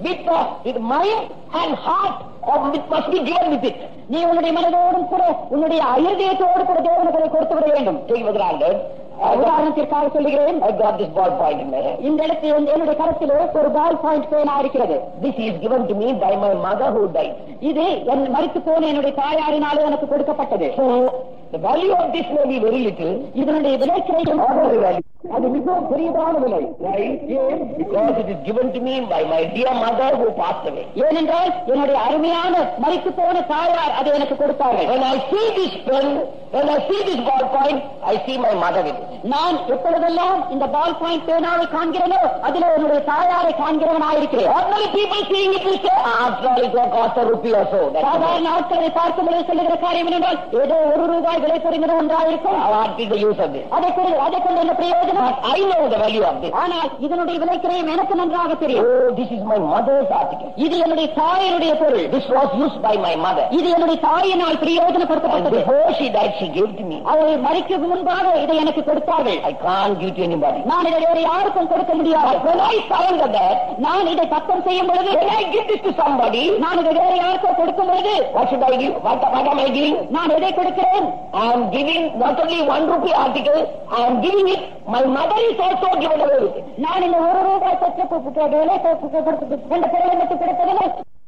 with the with mind and heart of it must be given with it. நீ உன்னுடைய மனதோடும் கூட உன்னுடைய இருதயத்தோடு கூட தேவனுக்கு அதை கொடுத்து விட வேண்டும் Take for granted. I got, உதாரணத்திற்காக சொல்லுகிறேன் I got this ball point in my hand. இந்த இடத்தில் வந்து என்னுடைய கரத்தில் ஒரு பால் பாயிண்ட் பேனா இருக்கிறது This is given to me by my mother who died. இது என் மறித்து போன என்னுடைய தாயாரினாலே எனக்கு கொடுக்கப்பட்டது So the value of this may be very little. இதனுடைய விலை கிடைக்கும் Ordinary value. அது மிகவும் பெரியதான விலை Why? Because it is given to me by my dear mother who passed away. ஏனென்றால் என்னுடைய அருமையான மறித்து போன தாயார் அதை எனக்கு கொடுத்தார்கள் When I see this pen, when I see this ball point, I see my mother with it. நான் எப்பொழுதெல்லாம் இந்த பால் பாயிண்ட் பேனாவை காண்கிறேனோ அதில் என்னுடைய தாயாரை காண்கிறவனாயிருக்கிறேன் Ordinary people seeing it will say, after all it will cost a rupee or so. That's all. சாதாரண ஆட்களை பார்க்கும்போது சொல்லுகிற காரியம் என்னென்றால் ஏதோ ஒரு ரூபாய் விலை பெறுகிற ஒன்றாயிருக்கும் What is the use of this? அதை கொண்டு அதை கொண்டு என்ன பிரயோஜனம் But I know the value of this. ஆனால் இதனுடைய விலை கிரயம் எனக்கு நன்றாக தெரியும் Oh, this is my mother's article. இது என்னுடைய தாயினுடைய பொருள் This was used by my mother. இது என்னுடைய தாயினால் And பிரயோஜனப்படுத்தப்பட்டது before she died, she gave to me. அவள் மறிக்க முன்பாக இதை எனக்கு கொடுத்தார்கள் I can't give to anybody. நான் இதை வேறு யாருக்கும் கொடுக்க முடியாது But when I surrender that, நான் இதை சத்தம் செய்யும் பொழுது when I give this to somebody, நான் இதை வேறு யாருக்கோ கொடுக்கும் பொழுது what should I give? What, what am I giving? நான் எதை கொடுக்கிறேன் I am giving not only one rupee article, I am giving it. My mother is also given away with it. நான் இந்த ஒரு ரூபாய் பெற்ற கு- கு- விலை கு- கு- கொடுத்து கொண்ட பொருளை மட்டும் கொடுப்பதில்லை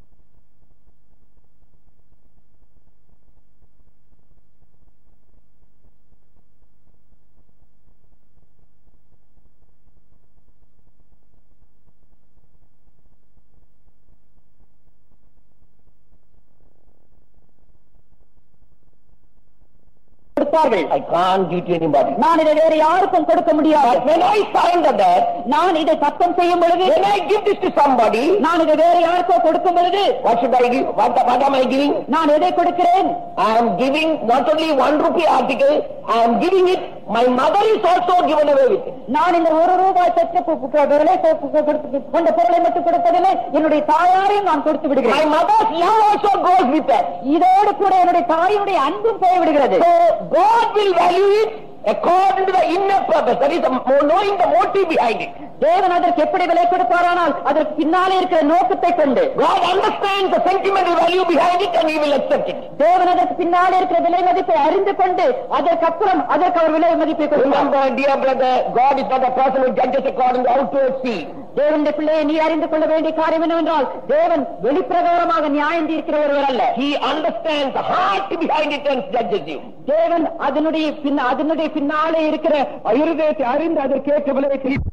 கொடுத்தார்கள் I can't give to anybody. நான் இதை வேறு யாருக்கும் கொடுக்க முடியாது When I surrender that, நான் இதை சத்தம் செய்யும் பொழுது when I give this to somebody, நான் இதை வேறு யாருக்கோ கொடுக்கும் பொழுது what should I give? What, what am I giving? நான் எதை கொடுக்கிறேன் I am giving not only one rupee article, I am giving it. My mother is also given away with it. நான் இந்த ஒரு ரூபாய் பெற்ற கு- கு- கு- விலை கு- கு- கொடுத்து- கொண்ட பொருளை மட்டும் கொடுப்பதில்லை என்னுடைய தாயாரையும் நான் கொடுத்து My விடுகிறேன் mother's love also goes with that. இதோடு கூட என்னுடைய தாயினுடைய அன்பும் போய்விடுகிறது So God will value it according to the inner purpose. That is the, mo- knowing the motive behind it. தேவன் அதற்கு எப்படி விலை கொடுப்பாரானால் அதற்கு பின்னாலே இருக்கிற நோக்கத்தை கொண்டு God understands the sentimental value behind it and He will accept it. தேவன் அதற்கு பின்னாலே இருக்கிற விலை மதிப்பை அறிந்து கொண்டு அதற்கப்புறம் அதற்கு அவர் விலை மதிப்பை கொடுப்பார் Remember, dear brother, God is not a person who judges according to outward see. தேவனுடைய பிள்ளையை நீ அறிந்து கொள்ள வேண்டிய காரியம் என்னவென்றால் தேவன் வெளிப்பிரகாரமாக நியாயம் தீர்க்கிற ஒருவர் அல்ல He understands the heart behind it and judges you. தேவன் அதனுடைய பின் அதனுடைய பின்னாலே இருக்கிற இருதயத்தை அறிந்து அதற்கேற்ற விலையை தீர்ப்பார்.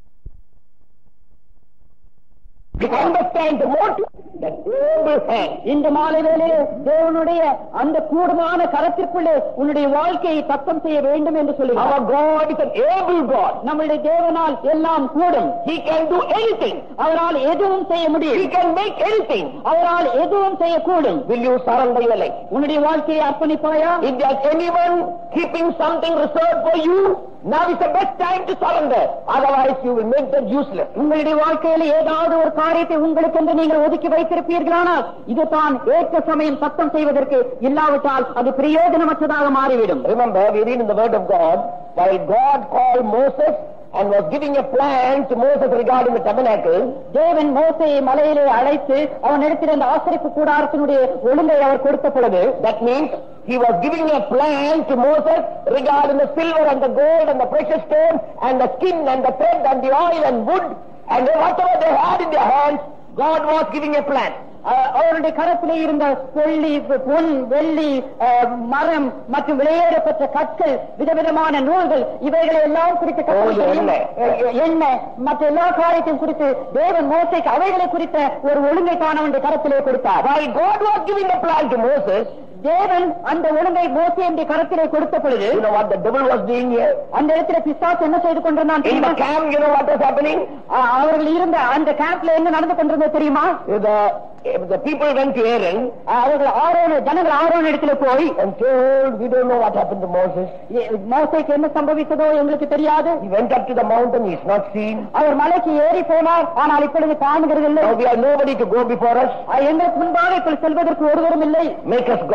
He understands the motive that able hand. இந்த மாலை வேளையிலே தேவனுடைய அந்த கூடுமான கரத்திற்குள்ளே உன்னுடைய வாழ்க்கையை தத்தம் செய்ய வேண்டும் என்று Our சொல்லுகிறார் God is an able God. நம்முடைய தேவனால் எல்லாம் கூடும் He can do anything. அவரால் எதுவும் செய்ய He முடியும் can make anything. அவரால் எதுவும் செய்யக்கூடும் Will you surrender your life? உன்னுடைய வாழ்க்கையை அர்ப்பணிப்பாயா If there's anyone keeping something reserved for you, now is the best time to surrender. Otherwise, you will make that useless. உங்களுடைய வாழ்க்கையில ஏதாவது ஒரு காரியத்தை உங்களுக்கென்று நீங்கள் ஒதுக்கி வைத்திருப்பீர்களானால் இதுதான் ஏற்ற சமயம் சத்தம் செய்வதற்கு இல்லாவிட்டால் அது பிரயோஜனமற்றதாக மாறிவிடும் Remember, we read in the Word of God, while God called Moses and was giving a plan to Moses regarding the tabernacle, தேவன் மோசையை மலையிலே அழைத்து அவன் எடுத்திருந்த ஆசிரிப்பு கூடாரத்தினுடைய ஒழுங்கை அவர் கொடுத்த பொழுது that means he was giving a plan to Moses regarding the silver and the gold and the precious stone and the skin and the thread and the oil and wood and whatever they had in their hands, God was giving a plan. அஹ், அவருடைய கரத்திலே இருந்த கொள்ளி பொன் வெள்ளி அஹ், மரம் மற்றும் வெளியேறப்பட்ட கற்கள் விதவிதமான நூல்கள் இவைகளை எல்லாம் குறித்து கர்த்தர் ஓ, எண்ணெய். அஹ், எண்ணெய் மற்ற எல்லா காரியத்தையும் குறித்து தேவன் மோசைக்கு அவைகளை குறித்த ஒரு ஒழுங்கை காண வேண்டிய கரத்திலே கொடுத்தார் While God was giving the plan to Moses, தேவன் அந்த ஒழுங்கை மோசையுடைய கரத்திலே கொடுத்த பொழுது you know what the devil was doing here? அந்த இடத்துல பிசாசு என்ன செய்து கொண்டிருந்தான் In தெரியுமா the camp, you know what was happening? அஹ், அவர்கள் இருந்த அந்த கேம்ப்ல என்ன நடந்து கொண்டிருந்தது தெரியுமா The, the people went to Aaron அஹ், அவர்கள் ஆரோன் ஜனங்கள் ஆரோன் இடத்துல போய் and told, we don't know what happened to Moses. எ- மோசைக்கு என்ன சம்பவித்ததோ எங்களுக்கு தெரியாது He went up to the mountain, he's not seen. அவர் மலைக்கு ஏறி போனார் ஆனால் இப்பொழுது காணுகிறது இல்லை Now we have nobody to go before us. எங்களுக்கு முன்பாக இப்பொழுது செல்வதற்கு ஒருவரும் இல்லை Make us God.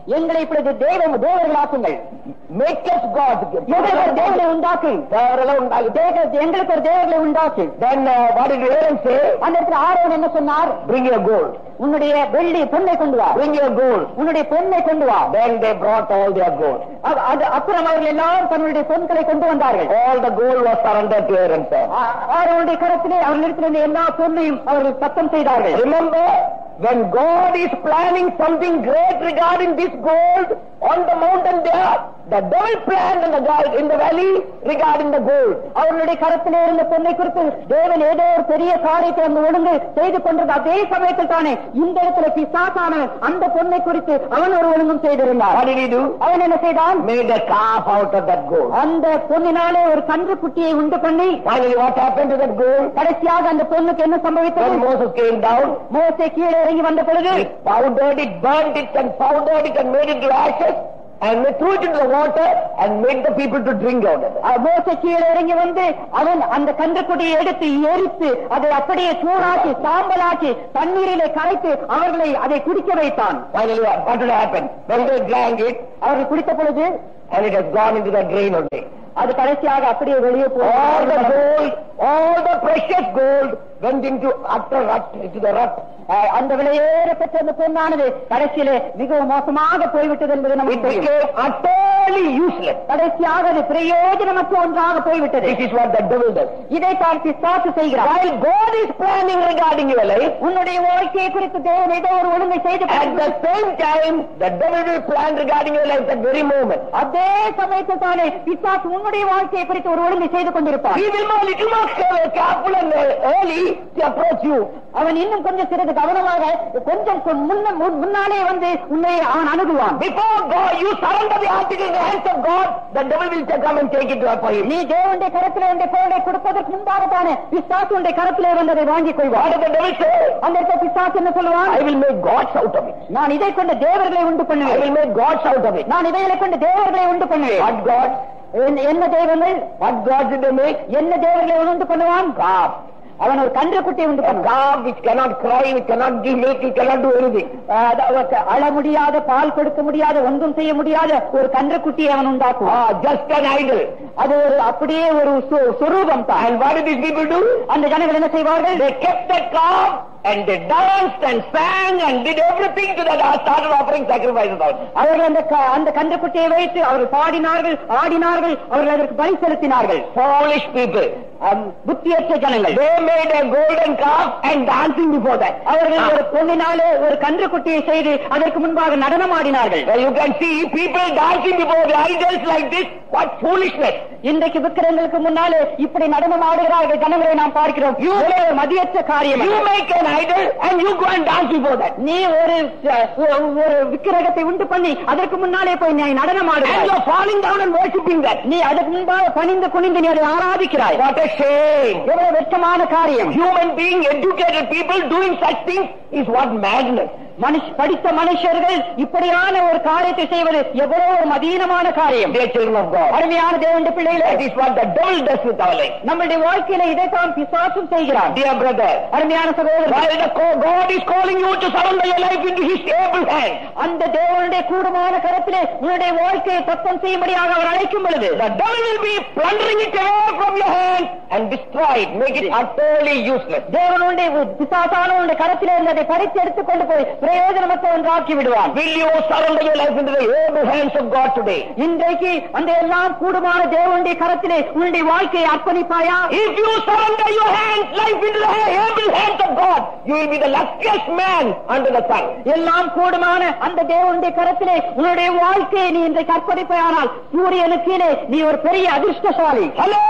எங்களை இப்பொழுது தேவ தேவர்களாக்குங்கள் Make us God. எங்களுக்கு ஒரு தேவனை உண்டாக்கு தேவரெல்லாம் உண்டாகு. தேவ- எங்களுக்கு ஒரு தேவர்களை உண்டாக்கு Then uh, what did Aaron say? அந்த இடத்துல ஆரோன் என்ன சொன்னார் Bring your gold. உன்னுடைய வெள்ளி பொன்னை கொண்டு வா Bring your gold. உன்னுடைய பொன்னை கொண்டு வா Then they brought all their gold. அது- அது அப்புறம் அவர்கள் எல்லாரும் தன்னுடைய பொன்களை கொண்டு வந்தார்கள் All the gold was surrendered to Aaron. Sir. ஆ- ஆரோனுடைய கரத்திலே அவர்களிடத்தில் இருந்த எல்லா பொன்னையும் அவர்கள் சத்தம் செய்தார்கள் Remember, when God is planning something great regarding this gold on the mountain there, the devil planned in the, gal- in the valley regarding the gold. அவர்களுடைய கரத்திலே இருந்த பொன்னை குறித்து தேவன் ஏதோ ஒரு பெரிய காரியத்தை அந்த ஒழுங்கு செய்து கொண்டிருந்த அதே சமயத்தில் தானே இந்த இடத்துல பிசாசான அந்த பொன்னை குறித்து அவன் ஒரு ஒழுங்கும் செய்திருந்தான் What did he do? அவன் என்ன செய்தான் Made a calf out of that gold. அந்த பொன்னினாலே ஒரு கன்று குட்டியை உண்டு பண்ணி Finally, what happened to that gold? கடைசியாக அந்த பொண்ணுக்கு என்ன சம்பவித்தது When Moses came down, மோசே கீழே இறங்கி வந்த பொழுது he powdered it, burned it, and powdered it, and made it to ashes, and they threw it into the water, and made the people to drink out of it. அஹ் மோசே கீழே இறங்கி வந்து அவன் அந்த கன்றுக்குடியை எடுத்து எரித்து அதை அப்படியே சூடாக்கி சாம்பலாக்கி தண்ணீரிலே கரைத்து அவர்களை அதை குடிக்க வைத்தான் Finally, what what did happen? When they drank it, அவர்கள் குடித்த பொழுது and it has gone into the drain only. அது கடைசியாக அப்படியே வெளியே All the போய் gold, all the precious gold went into utter rut, into the rut. அஹ் அந்த விலையேற பெற்ற அந்த பொண்ணானது கடைசியிலே மிகவும் மோசமாக போய்விட்டது என்பது It நமக்கு தெரியும் became utterly useless. கடைசியாக அது பிரயோஜனமற்ற ஒன்றாக போய்விட்டது This is what the devil does. இதைத்தான் பிசாசு செய்கிறார் While God is planning regarding your life, உன்னுடைய வாழ்க்கையை குறித்து தேவன் ஏதோ ஒரு ஒழுங்கை செய்து at the same time, the devil will plan regarding your life that very moment. அதே சமயத்தில் தானே பிசாசு உன்னுடைய வாழ்க்கையை குறித்து ஒரு ஒழுங்கை செய்து கொண்டிருப்பான் He will be a little more careful and early to approach you. அவன் இன்னும் கொஞ்சம் சிறிது கவனமாக கொஞ்சம் கொ- முன்ன முன்- முன்னாலே வந்து உன்னை அவன் அணுகுவான் Before God, you surrender the article in the hands of God, the devil will come and take it for you. நீ தேவனுடைய கரத்திலே உடைய பொருளை கொடுப்பதற்கு முன்பாக தானே பிசாசு உடைய கரத்திலே வந்து அதை வாங்கிக் What கொள்வான் does the devil say? அந்த இடத்துல பிசாசு என்ன சொல்லுவான் I will make gods out of it. நான் இதை கொண்டு தேவர்களை உண்டு I பண்ணுவேன் will make gods out of it. நான் இவைகளை கொண்டு தேவர்களை உண்டு பண்ணுவேன் What gods? என்ன- என்ன தேவர்கள் What gods did they make? என்ன தேவர்களை உண்டு பண்ணுவான் Calf. அவன் ஒரு கன்று குட்டியை உண்டு A பண்ணுவான் calf which cannot cry, which cannot give milk, it cannot do anything. அதாவது அழ முடியாத பால் கொடுக்க முடியாத ஒன்றும் செய்ய முடியாத ஒரு கன்று குட்டியை அவன் உண்டாக்குவான் Ah, just an idol. அது ஒரு அப்படியே ஒரு சு- சுரூபம் தான் And what did these people do? அந்த ஜனங்கள் என்ன செய்வார்கள் They kept that calf and they danced and sang and did everything to that, started offering sacrifices out. அவர்கள் அந்த க- அந்த கன்றுக்குட்டியை வைத்து அவர்கள் பாடினார்கள் ஆடினார்கள் அவர்கள் அதற்கு பலி செலுத்தினார்கள் Foolish people. அம், புத்தியற்ற ஜனங்கள் They made a golden calf and dancing before that. அவர்கள் Ah. ஒரு பொண்ணினாலே ஒரு கன்றுக்குட்டியை செய்து அதற்கு முன்பாக நடனமாடினார்கள் So you can see people dancing before the idols like this. What foolishness. இன்றைக்கு விக்கிரங்களுக்கு முன்னாலே இப்படி நடனம் ஆடுகிறார்கள் ஜனங்களை நாம் பார்க்கிறோம் இவ்வளவு ஒரு மதியற்ற காரியம் You அது. make an idol and you go and dance before that. நீ ஒரு அஹ், ஒரு- ஒரு விக்கிரகத்தை உண்டு பண்ணி அதற்கு முன்னாலே போய் நீ நடனம் And ஆடுகிறாய் you're falling down and worshipping that. நீ அதற்கு முன்பாக பணிந்து குனிந்து நீ அதை ஆராதிக்கிறாய் What a shame. எவ்வளவு வெட்கமான காரியம் Human being, educated people doing such things is what madness. மனுஷ படித்த மனுஷர்கள் இப்படியான ஒரு காரியத்தை செய்வது எவ்வளவு ஒரு மதீனமான காரியம் Dear children of God. அருமையான தேவனுடைய பிள்ளைகளே That is what the devil does with our life. நம்முடைய வாழ்க்கையில இதைத்தான் பிசாசும் செய்கிறான் Dear brother, அருமையான சகோதரர் while the co- God is calling you to surrender your life into His able hand, அந்த தேவனுடைய கூடுமான கரத்திலே உன்னுடைய வாழ்க்கையை தத்தம் செய்யும்படியாக அவர் அழைக்கும் பொழுது the devil will be plundering it away from your hand and destroy it, make it utterly useless. தேவனுடைய பிசாசான உன்னுடைய கரத்திலே இருந்து அதை பறித்து எடுத்துக் கொண்டு போய் பிரயோஜனமற்ற ஒன்றாக்கி விடுவான் Will you surrender your life into the able hands of God today? இன்றைக்கு அந்த எல்லாம் கூடுமான தேவனுடைய கரத்திலே உன்னுடைய வாழ்க்கையை அர்ப்பணிப்பாயா If you surrender your hands, life into the able hands of God, you will be the luckiest man under the sun. எல்லாம் கூடுமான அந்த தேவனுடைய கரத்திலே உன்னுடைய வாழ்க்கையை நீ இன்றைக்கு அர்ப்பணிப்பாயானால் சூரியனுக்கு கீழே நீ ஒரு பெரிய அதிர்ஷ்டசாலி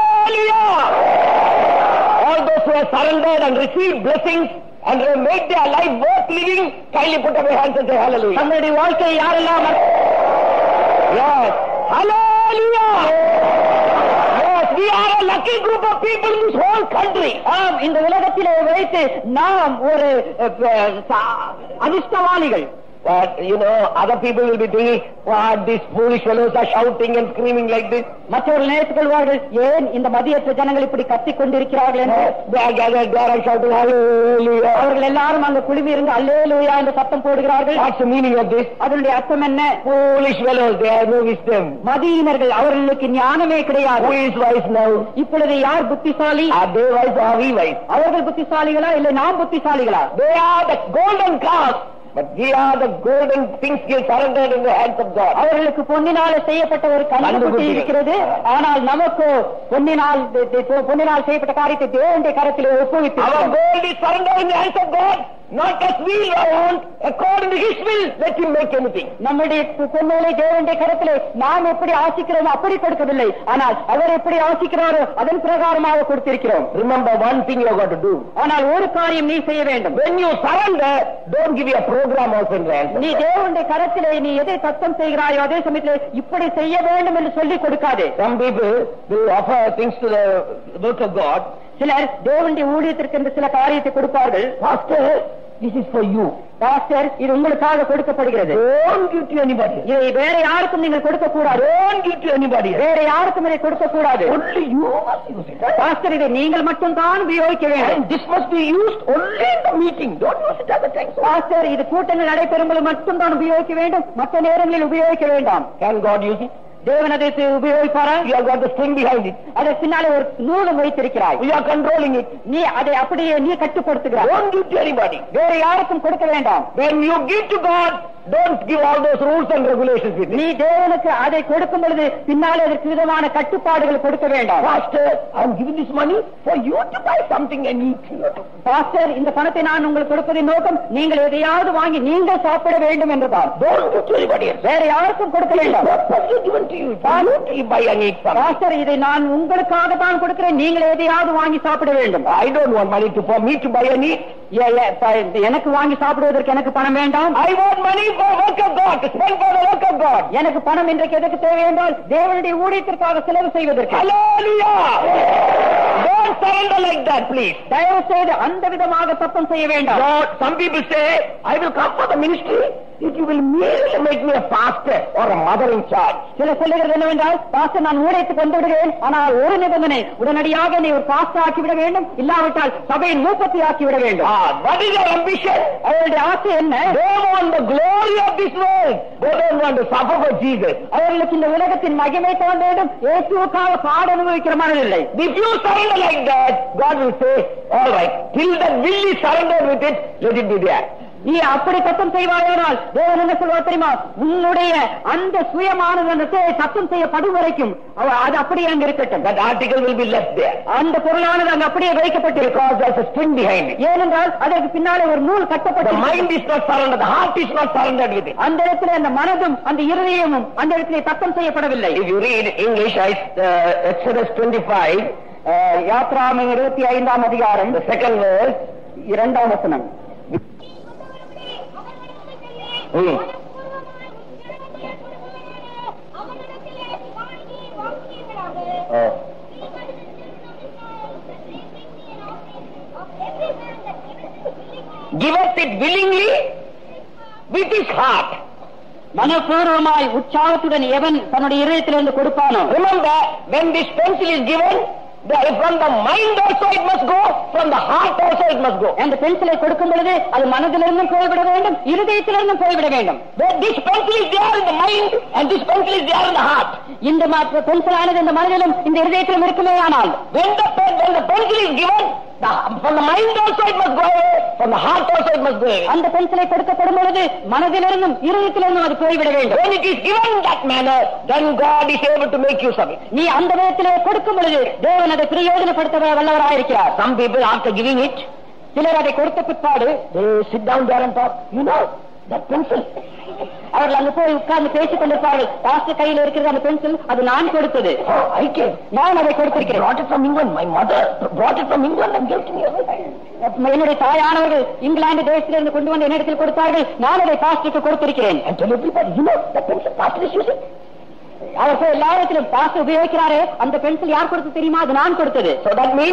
Hallelujah! All those who have surrendered and received blessings and have made their life worth living, kindly put up your hands and say hallelujah. தங்களுடைய வாழ்க்கையை யாரெல்லாம் அர்ப்ப- Yes. Hallelujah! Yes, we are a lucky group of people in this whole country. ஆம் இந்த உலகத்திலே வைத்து நாம் ஒரு அஹ், அஹ், சா- அதிர்ஷ்டவாளிகள் But, you know, other people will be thinking, what, these foolish fellows are shouting and screaming like this. மற்றவர்கள் நினைத்துக் கொள்வார்கள் ஏன் இந்த மதியற்ற ஜனங்கள் இப்படி கத்திக் கொண்டிருக்கிறார்கள் என்று They are gathered there and shouting, hallelujah. அவர்கள் எல்லாரும் அங்கு குழுமி இருந்து அல்லேலூயா என்று சத்தம் போடுகிறார்கள் What's the meaning of this? அதனுடைய அர்த்தம் என்ன Foolish fellows, they have no wisdom. மதியினர்கள் அவர்களுக்கு ஞானமே Who கிடையாது is wise now? இப்பொழுது யார் புத்திசாலி Are they wise or are we wise? அவர்கள் புத்திசாலிகளா இல்லை நாம் புத்திசாலிகளா They are the golden calf, but we are the golden things given surrendered in the hands of God. அவர்களுக்கு பொன்னினால செய்யப்பட்ட ஒரு கண்டுபிடி இருக்கிறது ஆனால் நமக்கு பொன்னினால் தெ- தெ- பொன்னினால் செய்யப்பட்ட காரியத்தை தேவனுடைய கரத்தில் Our ஒப்புவித்து gold is surrendered in the hands of God, not as we want, according to His will, let Him make anything. நம்முடைய பொன்னுகளை தேவனுடைய கரத்திலே நாம் எப்படி ஆசிக்கிறோமோ அப்படி கொடுக்கவில்லை ஆனால் அவர் எப்படி ஆசிக்கிறாரோ அதன் பிரகாரமாக கொடுத்திருக்கிறோம் Remember one thing you have got to do. ஆனால் ஒரு காரியம் நீ செய்ய வேண்டும் When you surrender, don't give you a program also in the hands of நீ God. தேவனுடைய கரத்திலே நீ எதை சத்தம் செய்கிறாயோ அதே சமயத்திலே இப்படி செய்ய வேண்டும் என்று சொல்லி கொடுக்காதே Some people will offer things to the work of God. சிலர் தேவனுடைய ஊழியத்திற்கு என்று சில காரியத்தை கொடுப்பார்கள் Pastor, this is for you. Pastor இது உங்களுக்காக கொடுக்கப்படுகிறது Don't give to anybody. இதை வேற யாருக்கும் நீங்கள் கொடுக்க கூடாது Don't give to anybody. வேற யாருக்கும் இதை கொடுக்க கூடாது Only you must use it. Pastor இதை நீங்கள் மட்டும் தான் உபயோகிக்க வேண்டும் And this must be used only in the meeting. Don't use it other times. Pastor இது கூட்டங்கள் நடைபெறும் பொழுது மட்டும் தான் உபயோகிக்க வேண்டும் மற்ற நேரங்களில் உபயோகிக்க வேண்டாம் Can God use it? தேவன் அதை உபயோகிப்பாரா You have got the string behind it. அதற்கு பின்னாலே ஒரு நூலும் வைத்திருக்கிறாய் You are controlling it. நீ அதை அப்படியே நீ கட்டுப்படுத்துகிறாய் Don't give to anybody. வேற யாருக்கும் கொடுக்க வேண்டாம் When you give to God, don't give all those rules and regulations with it. நீ தேவனுக்கு அதை கொடுக்கும் பொழுது பின்னாலே அதற்கு விதமான கட்டுப்பாடுகள் கொடுக்க வேண்டாம் Pastor, I'm giving this money for you to buy something and eat. Pastor இந்த பணத்தை நான் உங்களுக்கு கொடுப்பதின் நோக்கம் நீங்கள் எதையாவது வாங்கி நீங்கள் சாப்பிட வேண்டும் என்றுதான் Don't give to anybody else. வேற யாருக்கும் கொடுக்க வேண்டாம் Purposely given to you. For you to buy and eat something. Pastor இதை நான் உங்களுக்காக தான் கொடுக்கிறேன் நீங்கள் எதையாவது வாங்கி சாப்பிட வேண்டும் I don't want money to for me to buy and eat. ஏ, ஏ, ப- இந்த எனக்கு வாங்கி சாப்பிடுவதற்கு எனக்கு பணம் வேண்டாம் I want money for work of God, to spend for the work of God. எனக்கு பணம் இன்றைக்கு எதற்கு தேவை என்றால் தேவனுடைய ஊழியத்திற்காக செலவு செய்வதற்கு Hallelujah! Don't surrender like that, please. தயவு செய்து அந்த விதமாக தப்பம் செய்ய வேண்டாம் Lord, some people say, I will come for the ministry if you will merely make me a pastor or a mother in charge. சில சொல்லுகிறது என்னவென்றால் பாஸ்டர் நான் ஊழியத்துக்கு வந்து விடுவேன் ஆனால் ஒரு நிபந்தனை உடனடியாக நீ ஒரு பாஸ்டர் ஆக்கிவிட வேண்டும் இல்லாவிட்டால் சபையின் மூப்பத்தி ஆக்கிவிட வேண்டும் Ah, what is your ambition? அவருடைய ஆசை என்ன They want the glory of this world. They don't want to suffer for Jesus. அவர்களுக்கு இந்த உலகத்தின் மகிமை தோன்ற வேண்டும் இயேசுவுக்காக பாட அனுபவிக்கிற மனதில்லை If you surrender like that, God will say, all right, till that will is surrendered with it, let it be there. நீ அப்படி சத்தம் செய்வாயானால் தேவன் என்ன சொல்வார் தெரியுமா உன்னுடைய அந்த சுயமானது அந்த செயல் சத்தம் செய்யப்படும் வரைக்கும் அவ- அது அப்படியே அங்க இருக்கட்டும் That article will be left there. அந்த பொருளானது அங்க அப்படியே வைக்கப்பட்டிருக்கும் Because there's a string behind it. ஏனென்றால் அதற்கு பின்னாலே ஒரு நூல் The கட்டப்பட்டு mind is not surrendered, the heart is not surrendered with it. அந்த இடத்துல அந்த மனதும் அந்த இருதயமும் அந்த இடத்திலே சத்தம் செய்யப்படவில்லை If you read English, I, uh, Exodus 25, அஹ், யாத்ராமம் இருபத்தி ஐந்தாம் அதிகாரம் the second verse, இரண்டாம் வசனம் Hmm. Oh. giveth it willingly with his heart. மனப்பூர்வமாய் உற்சாகத்துடன் எவன் தன்னுடைய இதயத்திலிருந்து கொடுப்பானோ Remember, when this pencil is given, the, from the mind also it must go, from the heart also it must go. அந்த பென்சிலை கொடுக்கும் பொழுது அது மனதிலிருந்தும் போய்விட வேண்டும் இருதயத்திலிருந்தும் போய்விட வேண்டும் When this pencil is there in the mind and this pencil is there in the heart. இந்த ம- பென்சிலானது இந்த மனதிலும் இந்த இருதயத்திலும் இருக்குமே ஆனால் When the, pen, when the pencil is given, the, from the mind also it must go away, from the heart also it must go away. அந்த பென்சிலை கொடுக்கப்படும் பொழுது மனதிலிருந்தும் இருதயத்திலிருந்தும் அது போய்விட வேண்டும் When it is given in that manner, then God is able to make use of it. நீ அந்த விதத்திலே கொடுக்கும் பொழுது தேவன் அதை பிரயோஜனப்படுத்த வல்லவராயிருக்கிறார் Some people, after giving it, சிலர் அதை கொடுத்த பிற்பாடு they sit down there and talk, you know, that pencil. அவர்கள் அங்கு போய் உட்கார்ந்து பேசிக் கொண்டிருப்பார்கள் பாஸ்டர் கையில் இருக்கிறது அந்த பென்சில் அது நான் கொடுத்தது Oh, I came. நான் அதை I கொடுத்திருக்கிறேன் brought it from England. My mother brought it from England and gave to me. என்னுடைய தாயானவர்கள் இங்கிலாந்து தேசத்திலிருந்து கொண்டு வந்து என்னிடத்தில் கொடுத்தார்கள் நான் அதை பாஸ்டருக்கு கொடுத்திருக்கிறேன் And tell everybody, you know, that pencil pastor is using. அவர் போய் எல்லா இடத்திலும் பாஸ்டர் உபயோகிக்கிறாரே அந்த பென்சில் யார் கொடுத்து தெரியுமா அது நான் கொடுத்தது So that means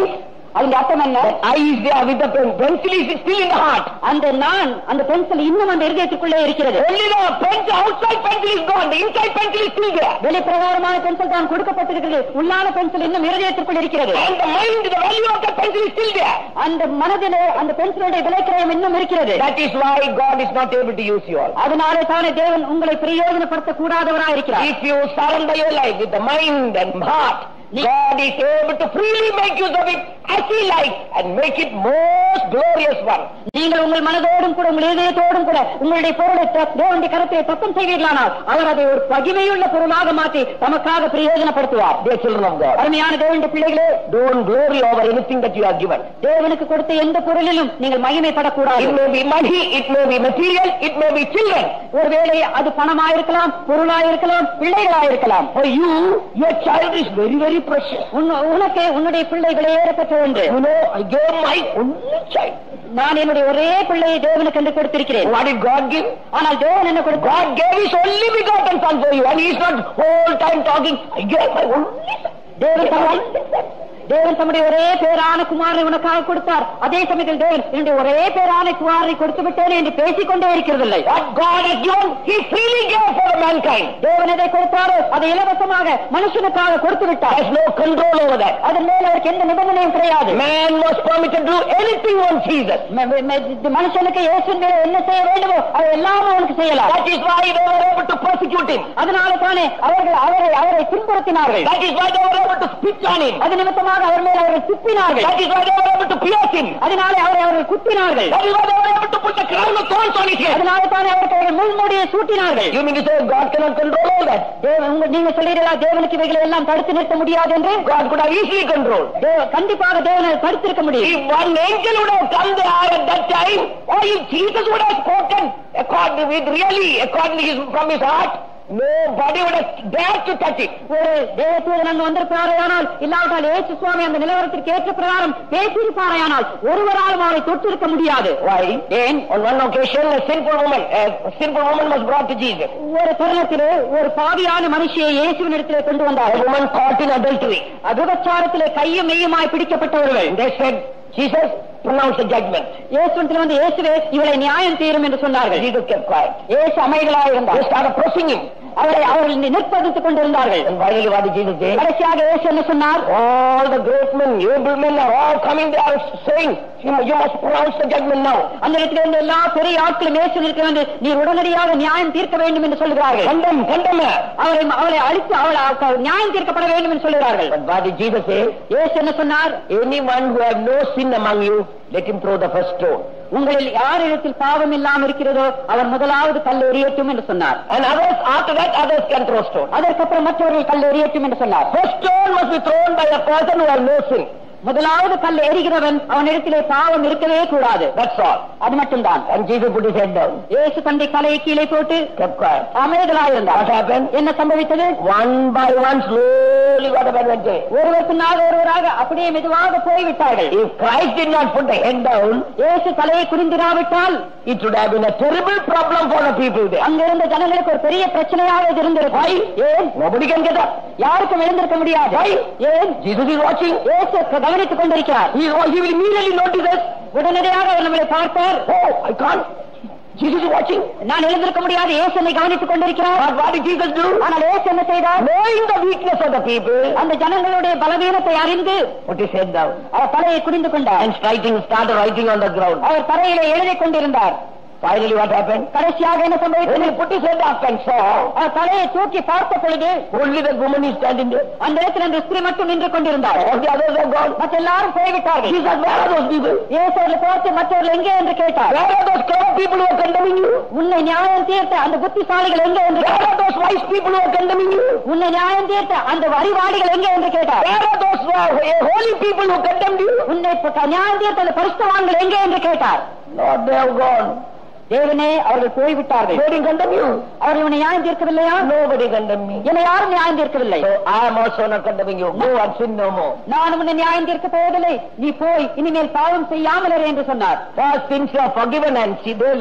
அதன் அர்த்தம் என்ன That I is there with the pen. Pencil is still in the heart. அந்த நான் அந்த பென்சில் இன்னும் அந்த இருதயத்துக்குள்ளே இருக்கிறது Only the pencil, outside pencil is gone. The inside pencil is still there. வெளிப்பிரகாரமான பென்சில் தான் கொடுக்கப்பட்டிருக்கிறது உள்ளான பென்சில் இன்னும் இருதயத்திற்குள் இருக்கிறது And the mind, the value of the pencil is still there. அந்த மனதிலே அந்த பென்சிலுடைய விலைக்கிரயம் இன்னும் இருக்கிறது That is why God is not able to use you all. அதனாலே தானே தேவன் உங்களை பிரயோஜனப்படுத்த கூடாதவராய் இருக்கிறார் If you surrender your life with the mind and heart, God is able to freely make use of it as He likes and make it most glorious one. நீங்கள் உங்கள் மனதோடும் கூட உங்கள் இதயத்தோடும் கூட உங்களுடைய பொருளை த- தேவனுடைய கருத்தை தத்தம் செய்வீர்களானால் அவர் அதை ஒரு பகிமையுள்ள பொருளாக மாற்றி தமக்காக பிரயோஜனப்படுத்துவார் Dear children of God, அருமையான தேவனுடைய பிள்ளைகளே don't glory over anything that you are given. தேவனுக்கு கொடுத்த எந்த பொருளிலும் நீங்கள் மகிமைப்படக்கூடாது It may be money, it may be material, it may be children. ஒருவேளை அது பணமாயிருக்கலாம் பொருளாயிருக்கலாம் பிள்ளைகளாயிருக்கலாம் For you, your child is very, very precious. உன்- உனக்கு உன்னுடைய பிள்ளை விலையேறப்பெற்ற ஒன்று You know, I gave my only child. நான் என்னுடைய ஒரே பிள்ளையை தேவனுக்கு என்று கொடுத்திருக்கிறேன் What did God give? ஆனால் தேவன் என்ன கொடுத்தார் God gave His only begotten Son for you, and He is not whole time talking. I gave my only Son. தேவன் தம்முடைய தேவன் தம்முடைய ஒரே பேரான குமாரனை உனக்காக கொடுத்தார் அதே சமயத்தில் தேவன் என்னுடைய ஒரே பேரான குமாரனை கொடுத்து விட்டேன் என்று பேசிக் கொண்டே இருக்கிறதில்லை What God has given, He freely gave for the mankind. தேவன் எதை கொடுத்தாரோ அதை இலவசமாக மனுஷனுக்காக கொடுத்து விட்டார் There's no control over that. அதன் மேல் அவருக்கு எந்த நிபந்தனையும் கிடையாது Man was permitted to do anything on Jesus. ம- ம- ம- இந்த மனுஷனுக்கு இயேசுவின் மேல என்ன செய்ய வேண்டுமோ அதை எல்லாமே அவனுக்கு செய்யலாம் That is why they were able to persecute him. அதனால தானே அவர்கள் அவரை அவரை துன்புறுத்தினார்கள் That is why they were able to spit on him. அது நிமித்தமாக அவர் மேல் அவர்கள் துப்பினார்கள் That is why they were able to pierce him. அதனாலே அவரை அவர்கள் குத்தினார்கள் That is why they were able to put the crown of thorns on his head. அதனால தானே அவருக்கு அவர்கள் முள்முடியை சூட்டினார்கள் You mean to say God cannot control all that? தேவன் உங்க நீங்க சொல்றீங்களா தேவனுக்கு இவைகளை எல்லாம் தடுத்து நிறுத்த முடியாது என்று God could have easily controlled. தேவ- கண்டிப்பாக தேவனை தடுத்திருக்க முடியும் If one angel would have come there at that time, or if Jesus would have spoken according with really according to his, from his heart, nobody would have dared to touch it. ஒரு தேவதூதன் அங்கு வந்திருப்பாரையானால் இல்லாவிட்டால் இயேசு சுவாமி அந்த நிலவரத்திற்கு ஏற்ற பிரகாரம் பேசியிருப்பாரையானால் ஒருவராலும் அவரை தொட்டிருக்க முடியாது Why? Then, on one occasion, a sinful woman, a sinful woman was brought to Jesus. ஒரு தருணத்திலே ஒரு பாவியான மனுஷியை இயேசுவின் இடத்திலே கொண்டு A வந்தார்கள் woman caught in adultery. விபச்சாரத்திலே கையும் மெய்யுமாய் பிடிக்கப்பட்டவர்கள் They said, Jesus, pronounce the judgment. இயேசுவிடத்தில் வந்து இயேசுவே இவளை நியாயம் தீரும் என்று சொன்னார்கள் Jesus kept quiet. இயேசு அமைதியாக They இருந்தார் started pressing him. அவரை அவர்கள் நிற்பதித்துக் கொண்டிருந்தார்கள் And finally, what did Jesus say? கடைசியாக இயேசு என்ன சொன்னார் All the great men, able men are all coming there saying, you you must pronounce the judgment now. அந்த இடத்துல இருந்த எல்லா பெரிய ஆட்களும் இயேசு நிற்க வந்து நீர் உடனடியாக நியாயம் தீர்க்க வேண்டும் என்று சொல்லுகிறார்கள் Condemn, condemn her. அவரை அவளை அழித்து அவளை அவ- நியாயம் தீர்க்கப்பட வேண்டும் என்று சொல்லுகிறார்கள் But what did Jesus say? இயேசு என்ன சொன்னார் Anyone who have no sin among you, let him throw the first stone. உங்களில் யாரிடத்தில் பாவம் இல்லாமல் இருக்கிறதோ அவர் முதலாவது கல் எறியட்டும் என்று சொன்னார் And others, after that, others can throw stone. அதற்கப்புறம் மற்றவர்கள் கல் எறியட்டும் என்று சொன்னார் First stone must be thrown by a person who has no sin. முதலாவது கல் எறிகிறவன் அவனிடத்திலே பாவம் இருக்கவே கூடாது That's all. அது மட்டும்தான் And Jesus put his head down, இயேசு தந்தை தலையை கீழே போட்டு kept quiet. அமைதலாயிருந்தார் What happened? என்ன சம்பவித்தது One by one, slowly what happened went away. ஒருவர் பின்னாக ஒருவராக அப்படியே மெதுவாக போய்விட்டார்கள் If Christ did not put the head down, இயேசு தலையை குறிந்திராவிட்டால் it would have been a terrible problem for the people there. அங்கிருந்த ஜனங்களுக்கு ஒரு பெரிய பிரச்சனையாக இது இருந்திருக்கும் Why? ஏன் Nobody can get up. யாருக்கும் எழுந்திருக்க முடியாது Why? ஏன் Jesus is watching. இயேசு கவனித்துக் கொண்டிருக்கிறார் He, he will immediately notice us. உடனடியாக அவர் நம்மளை பார்ப்பார் Oh, I can't. Jesus is watching. நான் எழுந்திருக்க முடியாது இயேசு என்னை கவனித்துக் கொண்டிருக்கிறார் But what did Jesus do? ஆனால் இயேசு என்ன செய்தார் Knowing the weakness of the people, அந்த ஜனங்களுடைய பலவீனத்தை அறிந்து put his head down அவர் தலையை குனிந்து கொண்டார் and writing, started writing on the ground. அவர் தரையிலே எழுதிக் கொண்டிருந்தார் Finally, what happened? கடைசியாக என்ன When சம்பவித்தது he put his head up and saw, அவர் தலையை தூக்கி பார்த்த பொழுது only the woman is standing there. அந்த இடத்தில் அந்த ஸ்திரீ மட்டும் நின்று கொண்டிருந்தார் All the others are gone. மற்ற எல்லாரும் போய்விட்டார்கள் Jesus, where are those people? இயேசு அவர்களை பார்த்து மற்றவர்கள் எங்கே என்று கேட்டார் Where are those clever people who are condemning you? உன்னை நியாயம் தீர்த்த அந்த புத்திசாலிகள் எங்கே என்று Where கேட்டார். are those wise people who are condemning you? உன்னை நியாயம் தீர்த்த அந்த அறிவாளிகள் எங்கே என்று கேட்டார் Where are those uh, holy people who condemned you? உன்னை ப- நியாயம் தீர்த்த அந்த பரிசுத்தவான்கள் எங்கே என்று கேட்டார் Lord, they have gone. தேவனே அவர்கள் போய்விட்டார்கள் They didn't condemn you. அவர்கள் உன்னை நியாயம் தீர்க்கவில்லையா Nobody condemned me. என்னை யாரும் நியாயம் தீர்க்கவில்லை So I am also not condemning you. Go and sin no more. நான் உன்னை நியாயம் தீர்க்க போவதில்லை நீ போய் இனிமேல் பாவம் செய்யாமல் இரு என்று சொன்னார் For sins are forgiven and see they left.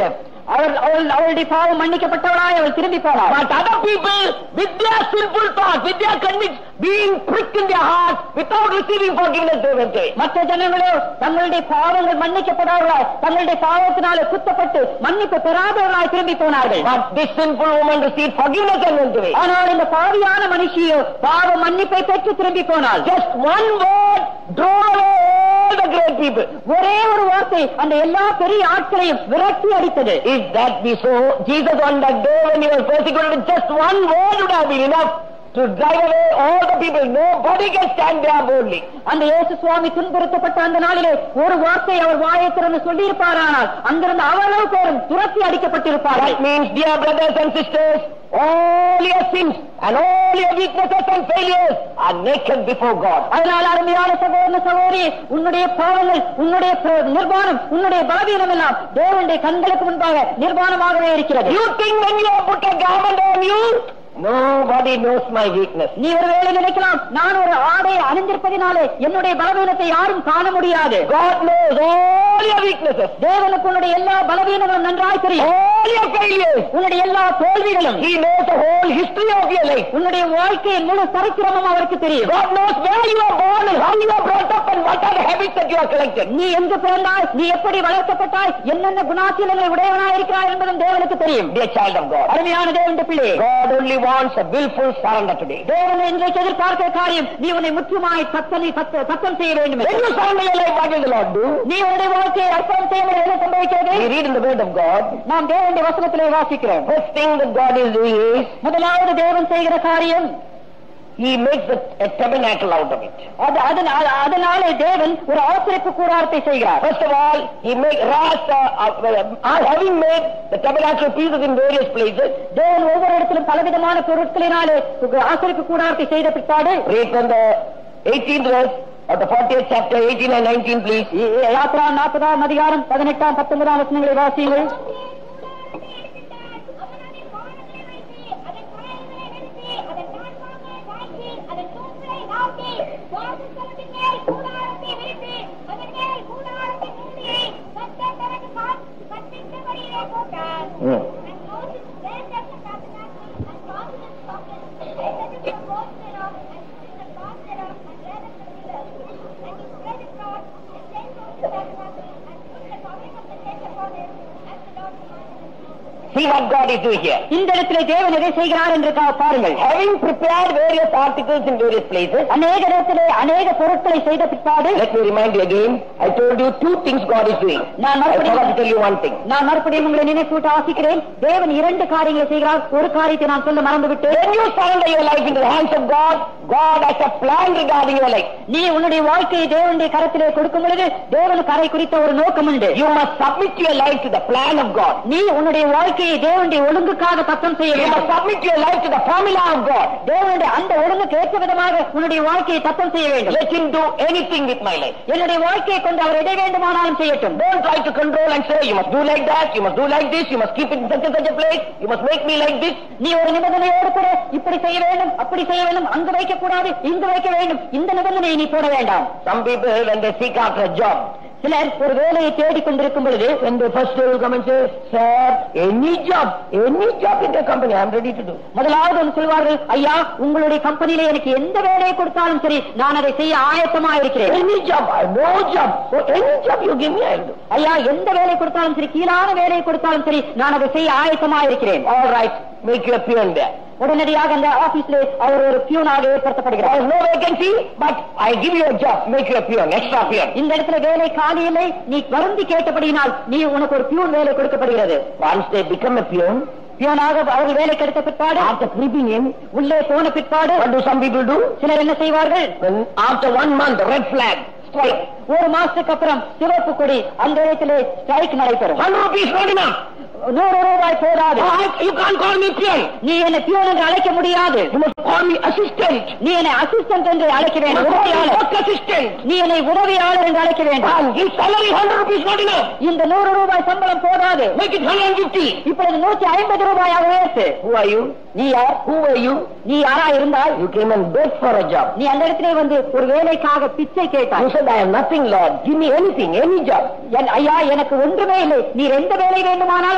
அவள் அவள் அவளுடைய பாவம் மன்னிக்கப்பட்டவளாய் அவள் திரும்பி போனாள் But other people, with their sinful thoughts, with their convictions, being pricked in their hearts, without receiving forgiveness, they went away. மற்ற ஜனங்களோ தங்களுடைய பாவங்கள் மன்னிக்கப்படாதவர்களாய் தங்களுடைய பாவத்தினாலே குத்தப்பட்டு மன்னிப்பு பெறாதவர்களாய் திரும்பி போனார்கள் But this sinful woman received forgiveness and went away. ஆனால் இந்த பாவியான மனுஷியோ பாவ மன்னிப்பை பெற்று திரும்பி போனாள் Just one word drove away all the great people. ஒரே ஒரு வார்த்தை அந்த எல்லா பெரிய ஆட்களையும் விரட்டி அடித்தது If that be so, Jesus on that day when he was persecuted, just one word would have been enough to drive away all the people. Nobody can stand there boldly. அந்த இயேசு சுவாமி துன்புறுத்தப்பட்ட அந்த நாளிலே ஒரு வார்த்தை அவர் வாயை திறந்து சொல்லியிருப்பாரானால் அங்கிருந்து அவ்வளவு பேரும் துரத்தி அடிக்கப்பட்டிருப்பார்கள் That means, dear brothers and sisters, all your sins and all your weaknesses and failures are naked before God. அதனால் அருமையான சகோதர சகோதரி உன்னுடைய பாவங்கள் உன்னுடைய பிர- நிர்வாணம் உன்னுடைய பலவீனம் எல்லாம் தேவனுடைய கண்களுக்கு முன்பாக நிர்வாணமாகவே இருக்கிறது You think when you have put a garment on you, nobody knows my weakness. நீ ஒரு வேளை நினைக்கலாம் நான் ஒரு ஆடையை அணிந்திருப்பதினாலே என்னுடைய பலவீனத்தை யாரும் காண முடியாது God knows all your weaknesses, தேவனுக்கு உன்னுடைய எல்லா பலவீனங்களும் நன்றாய் தெரியும் all your failures. உன்னுடைய எல்லா தோல்விகளும் He knows the whole history of your life. உன்னுடைய வாழ்க்கையின் முழு சரித்திரமும் அவருக்கு தெரியும் God knows where you are born and how you are brought up and what are the habits that you are collected. நீ எங்கு பிறந்தாய் நீ எப்படி வளர்க்கப்பட்டாய் என்னென்ன குணாசீலங்கள் உடையவனாய் இருக்கிறாய் என்பதும் தேவனுக்கு தெரியும் Dear child of God, அருமையான தேவனுடைய பிள்ளை God only wants a willful surrender today. தேவன் இன்றைக்கு எதிர்பார்க்கிற காரியம் நீ உன்னை முற்றுமாய் சத்தனை சத்த- சத்தம் செய்ய வேண்டும் When you surrender your life, what will the Lord do? நீ உன்னுடைய வாழ்க்கையை அர்ப்பணம் செய்ய என்ன சம்பவிக்கிறது We read in the word of God. நாம் தேவனுடைய வசனத்திலே வாசிக்கிறோம் First thing that God is doing is, முதலாவது தேவன் செய்கிற காரியம் He makes a, a tabernacle out of it. அது அதனால அதனாலே தேவன் ஒரு ஆசிரிப்பு கூடாரத்தை செய்கிறார் First of all, He makes Ras, uh, uh, uh, having made the tabernacle pieces in various places, தேவன் ஒவ்வொரு இடத்திலும் பலவிதமான பொருட்களினாலே ஆசிரிப்பு கூடாரத்தை செய்த பிற்பாடு read from the 18th verse of the 40th chapter, 18 and 19, please. Yatra நாற்பதாம் அதிகாரம் பதினெட்டாம் பத்தொன்பதாம் வசனங்களை வாசியுங்கள் See what God is doing here. இந்த இடத்திலே தேவன் எதை செய்கிறார் என்று கா- பாருங்கள் Having prepared various articles in various places, அநேக இடத்திலே அநேக பொருட்களை செய்த பிற்பாடு let me remind you again, I told you two things God is doing. நான் I forgot to மறுபடியும் tell you one thing. நான் மறுபடியும் உங்களை நினைப்பூட்ட ஆசிக்கிறேன் தேவன் இரண்டு காரியங்களை செய்கிறார் ஒரு காரியத்தை நான் சொல்ல மறந்துவிட்டு When you surrender your life into the hands of God, God has a plan regarding your life. நீ உன்னுடைய வாழ்க்கையை தேவனுடைய கரத்திலே கொடுக்கும் பொழுது தேவனுக்கு அதை குறித்த ஒரு நோக்கம் உண்டு You must submit your life to the plan of God. நீ உன்னுடைய வாழ்க்கையை தேவனுடைய ஒழுங்குக்காக தத்தம் செய்ய You must வேண்டும் submit your life to the formula of God. தேவனுடைய அந்த ஒழுங்குக்கு ஏற்ற விதமாக உன்னுடைய வாழ்க்கையை தத்தம் செய்ய வேண்டும் Let Him do anything with my life. என்னுடைய வாழ்க்கையை கொண்டு அவர் எதை வேண்டுமானாலும் செய்யட்டும் Don't try to control and say, you must do like that, you must do like this, you must keep it in such and such a place, you must make me like this. நீ ஒரு நிபந்தனையோடு கூட இப்படி செய்ய வேண்டும் அப்படி செய்ய வேண்டும் அங்கு வைக்க கூடாது இங்கு வைக்க வேண்டும் இந்த நிபந்தனையை நீ போட வேண்டாம் Some people, when they seek after a job, சிலர் ஒரு வேலையை தேடிக் கொண்டிருக்கும் பொழுது when they first they will come and say, Sir, any job, any job in the company, I am ready to do. முதலாவது ஒன்று சொல்வார்கள் ஐயா உங்களுடைய கம்பெனியில எனக்கு எந்த வேலையை கொடுத்தாலும் சரி நான் அதை செய்ய ஆயத்தமா இருக்கிறேன் Any job, I- no job, so any job you give me, I will do. ஐயா எந்த வேலை கொடுத்தாலும் சரி கீழான வேலையை கொடுத்தாலும் சரி நான் அதை செய்ய ஆயத்தமா இருக்கிறேன் All right, make you a peon there. உடனடியாக அந்த ஆபீஸ்ல அவர் ஒரு பியூனாக There ஏற்படுத்தப்படுகிறார் is no vacancy, but I give you a job, make you a peon, extra peon. இந்த இடத்துல வேலை காலி இல்லை நீ வருந்தி கேட்டபடியினால் நீ உனக்கு ஒரு பியூன் வேலை கொடுக்கப்படுகிறது Once they become a peon, பியூனாக அவர்கள் வேலை கிடைத்த பிற்பாடு after creeping in, உள்ளே போன பிற்பாடு what do some people do? சிலர் என்ன செய்வார்கள் When after one month, red flag, strike. ஒரு மாசத்துக்கு அப்புறம் சிவப்பு கொடி அந்த இடத்திலே ஸ்ட்ரைக் நடைபெறும் One rupees not enough. நூறு ரூபாய் போதாது Oh, I- you can't call me peon. நீ என்னை பியூன் என்று அழைக்க முடியாது You must call me assistant. நீ என்னை அசிஸ்டன்ட் என்று அழைக்க You வேண்டும் must call me உதவியாளர் work assistant. நீ என்னை உதவியாளர் என்று அழைக்க வேண்டும் And his salary 100 rupees not enough. இந்த நூறு ரூபாய் சம்பளம் போதாது Make it 150. இப்பொழுது நூற்றி ஐம்பது ரூபாயாக உயர்த்து Who are you? நீ யார் Who are you? நீ யாரா இருந்தால் You came and begged for a job. நீ அந்த இடத்திலே வந்து ஒரு வேலைக்காக பிச்சை You கேட்டாய் said, I have nothing, Lord. Give me anything, any job. என் ஐயா எனக்கு ஒன்றுமே இல்லை நீர் எந்த வேலை வேண்டுமானாலும்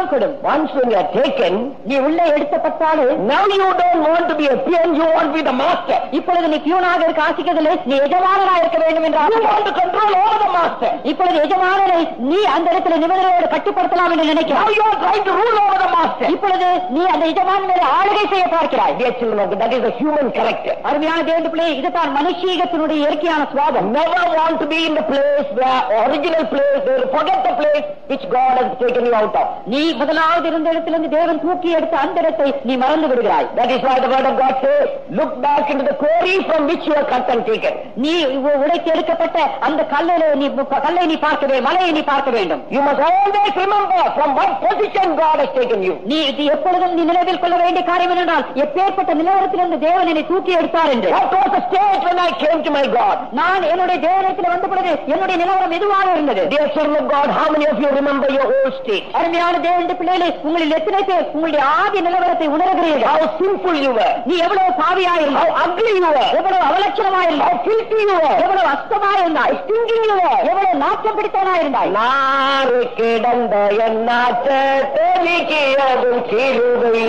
காணப்படும் Once when you are taken, நீ உள்ளே எடுத்தப்பட்டாலே now you don't want to be a peon, you want to be the master. இப்பொழுது நீ பியூனாக இருக்க ஆசிக்கவில்லை நீ எஜமானனா இருக்க வேண்டும் என்று You ஆசை. want to control all the master. இப்பொழுது எஜமானனை நீ அந்த இடத்துல நிபந்தனையோடு கட்டுப்படுத்தலாம் என்று Now நினைக்கிறாய் you are trying to rule over the master. இப்பொழுது நீ அந்த எஜமான மேலே ஆளுகை செய்ய பார்க்கிறாய் Dear children of God, that is the human character. அருமையான தேவன் பிள்ளை இதுதான் மனுஷீகத்தினுடைய இயற்கையான சுவாபம் Never want to be in the place where original place, where forget the place which God has taken you out of. நீ முதலாவது இருந்த இடத்திலிருந்து தேவன் தூக்கி எடுத்த அந்த இடத்தை நீ மறந்து விடுகிறாய் That is why the word of God says, look back into the quarry from which you are cut and taken. நீ உ- உடைத்து எடுக்கப்பட்ட அந்த கல்லிலே நீ கல்லை நீ பார்க்க வேண்டும் மலையை நீ பார்க்க வேண்டும் You must always remember from what position God has taken you. நீ இது எப்பொழுதும் நீ நினைவில் கொள்ள வேண்டிய காரியம் என்னென்றால் எப்பேற்பட்ட நிலவரத்திலிருந்து தேவன் என்னை தூக்கி எடுத்தார் என்று What was the state when I came to my God? நான் என்னுடைய தேவனத்தில் வந்த பொழுது என்னுடைய நிலவரம் எதுவாக இருந்தது Dear children of God, how many of you remember your old state? அருமையான தேவனுடைய பிள்ளைகளே உங்களில் எத்தனை பேர் உங்களுடைய ஆதி நிலவரத்தை உணர்கிறீர்கள் How sinful you were, நீ எவ்வளவு பாவியாயிருந்தாய் how ugly you were, எவ்வளவு அவலட்சணமாயிருந்தாய் how filthy you were, எவ்வளவு அஸ்தமாயிருந்தாய் stinking you were. எவ்வளவு நாற்றம் பிடித்தவனாயிருந்தாய் நாறு கிடந்த என்னாற்ற தெளிக்கிறதும் சிறுவை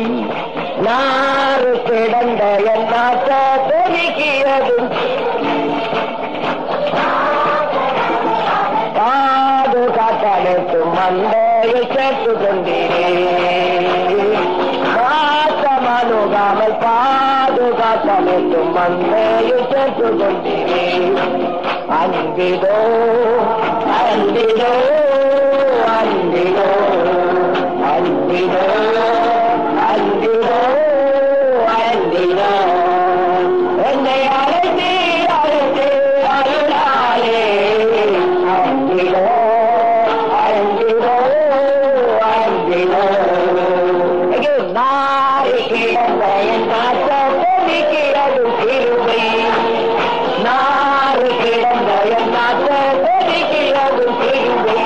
நாறு கிடந்த என்னாற்ற தெளிக்கிறதும் பாதுகாத்தனுக்கும் மந்தையில் சேர்த்து கொண்டீரே மாசமனுகாமல் பாதுகாத்தனுக்கும் மந்தையில் சேர்த்து கொண்டீரே அன்பிதோ அன்பிதோ அன்பிதோ அன்பிதோ அன்பிதோ அன்பிதோ என்னை அழைத்து அழைத்து அருளாலே அன்பிதோ அன்பிதோ அன்பிதோ Again, நாரி கிடந்த என் நாட்டத்தை கிடது கிருபை நாறு கிடந்த என் நாட்டத்தை கிடது கிருபை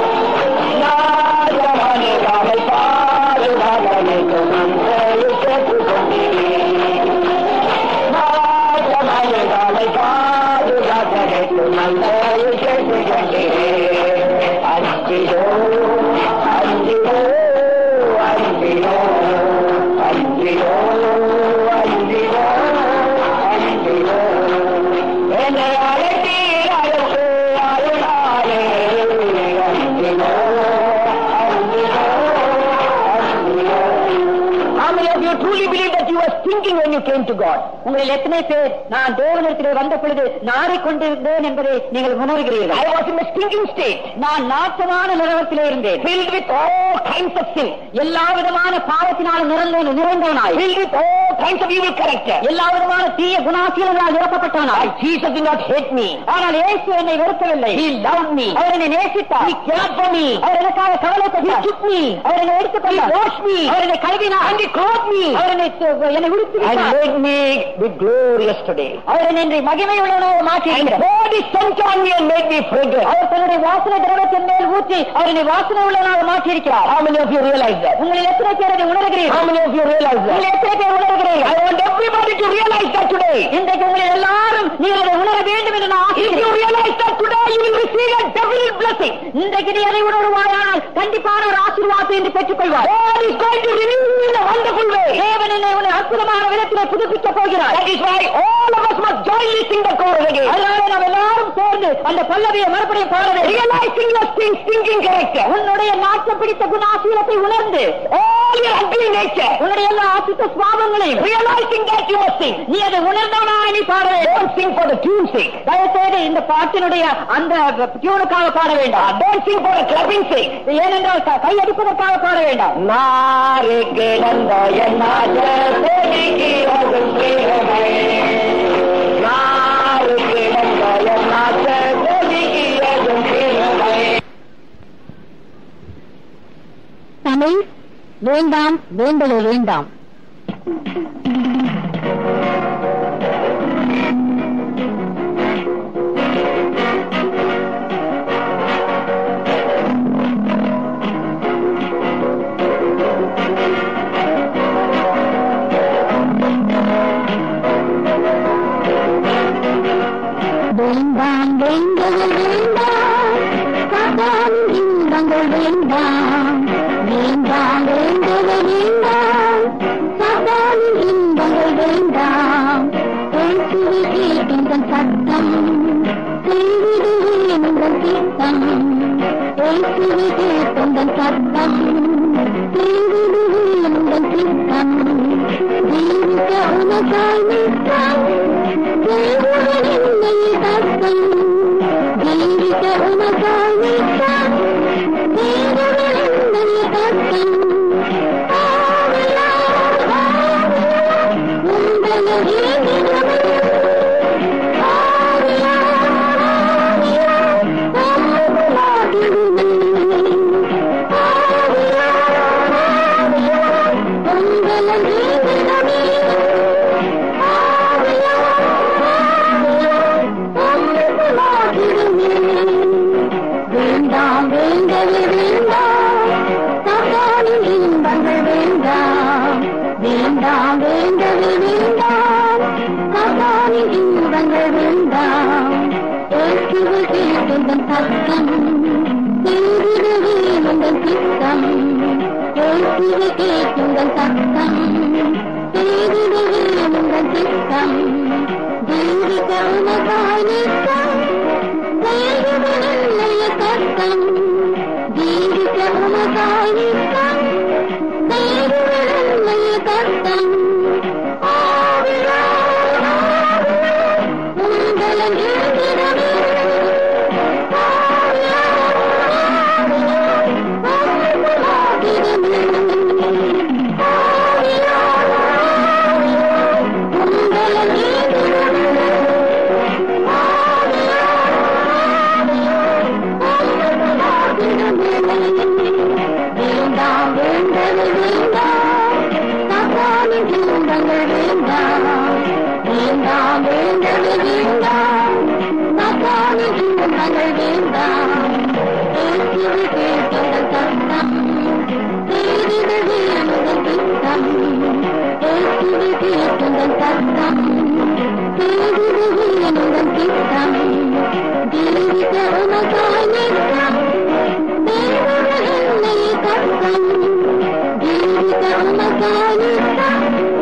நாயமனுகாமல் பாதுகாவலுக்கும் மந்தையில் சேர்த்துக் கொண்டீர் நாயமனுகாமல் பாதுகாவலுக்கும் மந்தையில் சேர்த்துக் கொண்டீர் அன்பிலோ அன்பிலோ அன்பிலோ அன்பிலோ அன்பிலோ அன்பிலோ என்னை அழைத்தீர் அழைத்து அருளாலே அன்பிலோ அன்பிலோ அன்பிலோ How many of you truly believe that you were thinking when you came to God? உங்களில் எத்தனை பேர் நான் தேவனிடத்திலே வந்த பொழுது நாறிக்கொண்டிருந்தேன் என்பதை நீங்கள் உணர்கிறீர்கள் I was in a stinking state, நான் நாட்டமான நிலவரத்திலே இருந்தேன் filled with all kinds of sin, எல்லா விதமான பாவத்தினாலும் நிறைந்த நிறைந்தவனாய் filled with all kinds of evil character. எல்லா விதமான தீய குணாசீலங்களால் நிரப்பப்பட்டவனாய் But Jesus did not hate me. ஆனால் இயேசு என்னை வெறுக்கவில்லை He loved me. அவர் என்னை நேசித்தார் He cared for me. அவர் எனக்காக He கவலைப்பட்டார் took me. அவர் என்னை எடுத்துக் He கொண்டார் washed me. அவர் என்னை கழுவினார் And He clothed me. அவர் என்னை து- என்னை உடுத்தி And விட்டார் made me be glorious today. அவர் என்னை இன்று மகிமை உள்ளவனாக மாற்றி And இருக்கிறார். God is sent on me and made me fragrant. அவர் தன்னுடைய வாசனை திரவத்தின் மேல் ஊற்றி அவர் என்னை வாசனை உள்ளவனாக மாற்றி இருக்கிறார் How many of you realize that? உங்களில் எத்தனை பேர் அதை உணர்கிறீர்கள் How many of you realize that? உங்களில் எத்தனை பேர் உணர்கிறீர்கள் I want everybody to realize that today. இன்றைக்கு உங்களில் எல்லாரும் நீங்கள் அதை உணர வேண்டும் என்று நான் If you ஆசைக்கிறேன். realize that today, you will receive a definite blessing. இன்றைக்கு நீ அதை உணர்வாயானால் கண்டிப்பான ஒரு ஆசீர்வாதத்தை இன்று பெற்றுக் கொள்வார் God is going to renew you in a wonderful way. தேவன் என்னை உன்னை அற்புதமான விதத்திலே புதுப்பிக்கப் போகிறார் That is why all of us must jointly sing the chorus again. அதனால நாம் எல்லாரும் சேர்ந்து அந்த பல்லவியை மறுபடியும் பாட வேண்டும் Realizing your sting, stinking character. உன்னுடைய நாட்டம் பிடித்த குணாசீலத்தை உணர்ந்து All your ugly nature. உன்னுடைய எல்லா அசுத்த சுவாபங்களையும் Realizing that you must sing. நீ அதை உணர்ந்தவனா நீ பாட வேண்டும் Don't sing for the tune's sake. தயவுசெய்து இந்த பாட்டினுடைய அந்த டியூனுக்காக பாட வேண்டாம் Don't sing for a clapping sake. ஏனென்றால் க- கையடிப்பதற்காக பாட வேண்டாம் நாறு கிடந்த என்னாக தெரிகிறதும் கிருபை. நாறு கிடந்த என்னாக தெரிகிறதும் கிருபை. தமிழ் வேண்டாம் வேண்டலே வேண்டாம் வேண்டாம் வேண்டலே வேண்டாம் காத்தாலும் இன்பங்கள் வேண்டாம் வேண்டாம் வேண்டவே வேண்டாம் சதாவின் இன்பங்கள் வேண்டாம் பேசுவே கேட்கின்ற சத்தம் செய்திடுவேன் உங்கள் சித்தம் பேசுவே கேட்கின்ற சத்தம் செய்திடுவேன் உங்கள் சித்தம் ஜீவிக்க உனக்காய் நிற்கம் செய்வதன் என்னை கஷ்டம் ஜீவிக்க உனக்காய் நிற்கம் செய்வதன் என்னை கஷ்டம் ஆவியா ஆவியா உங்களை ஏந்தினமே ஆவியா ஆவியா ஆவியாகிடுமே ஆவியா ஆவியா உங்களை ஏந்தினமே ஆவியா ஆவியா உங்களுக்குள்ளாகிடுமே வேண்டாம் வேண்டவே வேண்டாம் சகானின் இன்பங்கள் வேண்டாம் வேண்டாம் வேண்டவே வேண்டாம் சகானின் இன்பங்கள் வேண்டாம் ஏற்றுவு கேட்கின்ற சத்தம் செய்திடவே உங்கள் சித்தம் ஏற்றுவு கேட்கின்ற சத்தம் செய்திடவே உங்கள் சித்தம் ஜீவிக்க உனக்காய் நிற்கம் செய்வதில்லை கஷ்டம் ஜீவிக்க உனக்காய் நிற்கம் செய்வதில்லை கஷ்டம் ஆவியா ஆவியா உங்களை ஏந்திடவே ஆவியா ஆவியா உங்களுக்குள்ளாகிடுமே ஆவியா ஆவியா உங்களை ஏந்திடவே ஆவியா ஆவியா உங்களுக்குள்ளாகிடுமே வேண்டாம் வேண்டவே வேண்டாம் சகானின் இன்பங்கள் வேண்டாம் வேண்டாம் வேண்டவே வேண்டாம் சகானின் இன்பங்கள் வேண்டாம் பேசுவது கேட்கின்ற சத்தம் செய்திடவே முதல் திட்டம் பேசுவது கேட்கின்ற சத்தம் செய்திடவே முதல் திட்டம் ஜீவிக்க உனக்காய் நிற்கம் தேவர்கள் என்னை கஷ்டம் ஜீவிக்க உனக்காய் நிற்கம்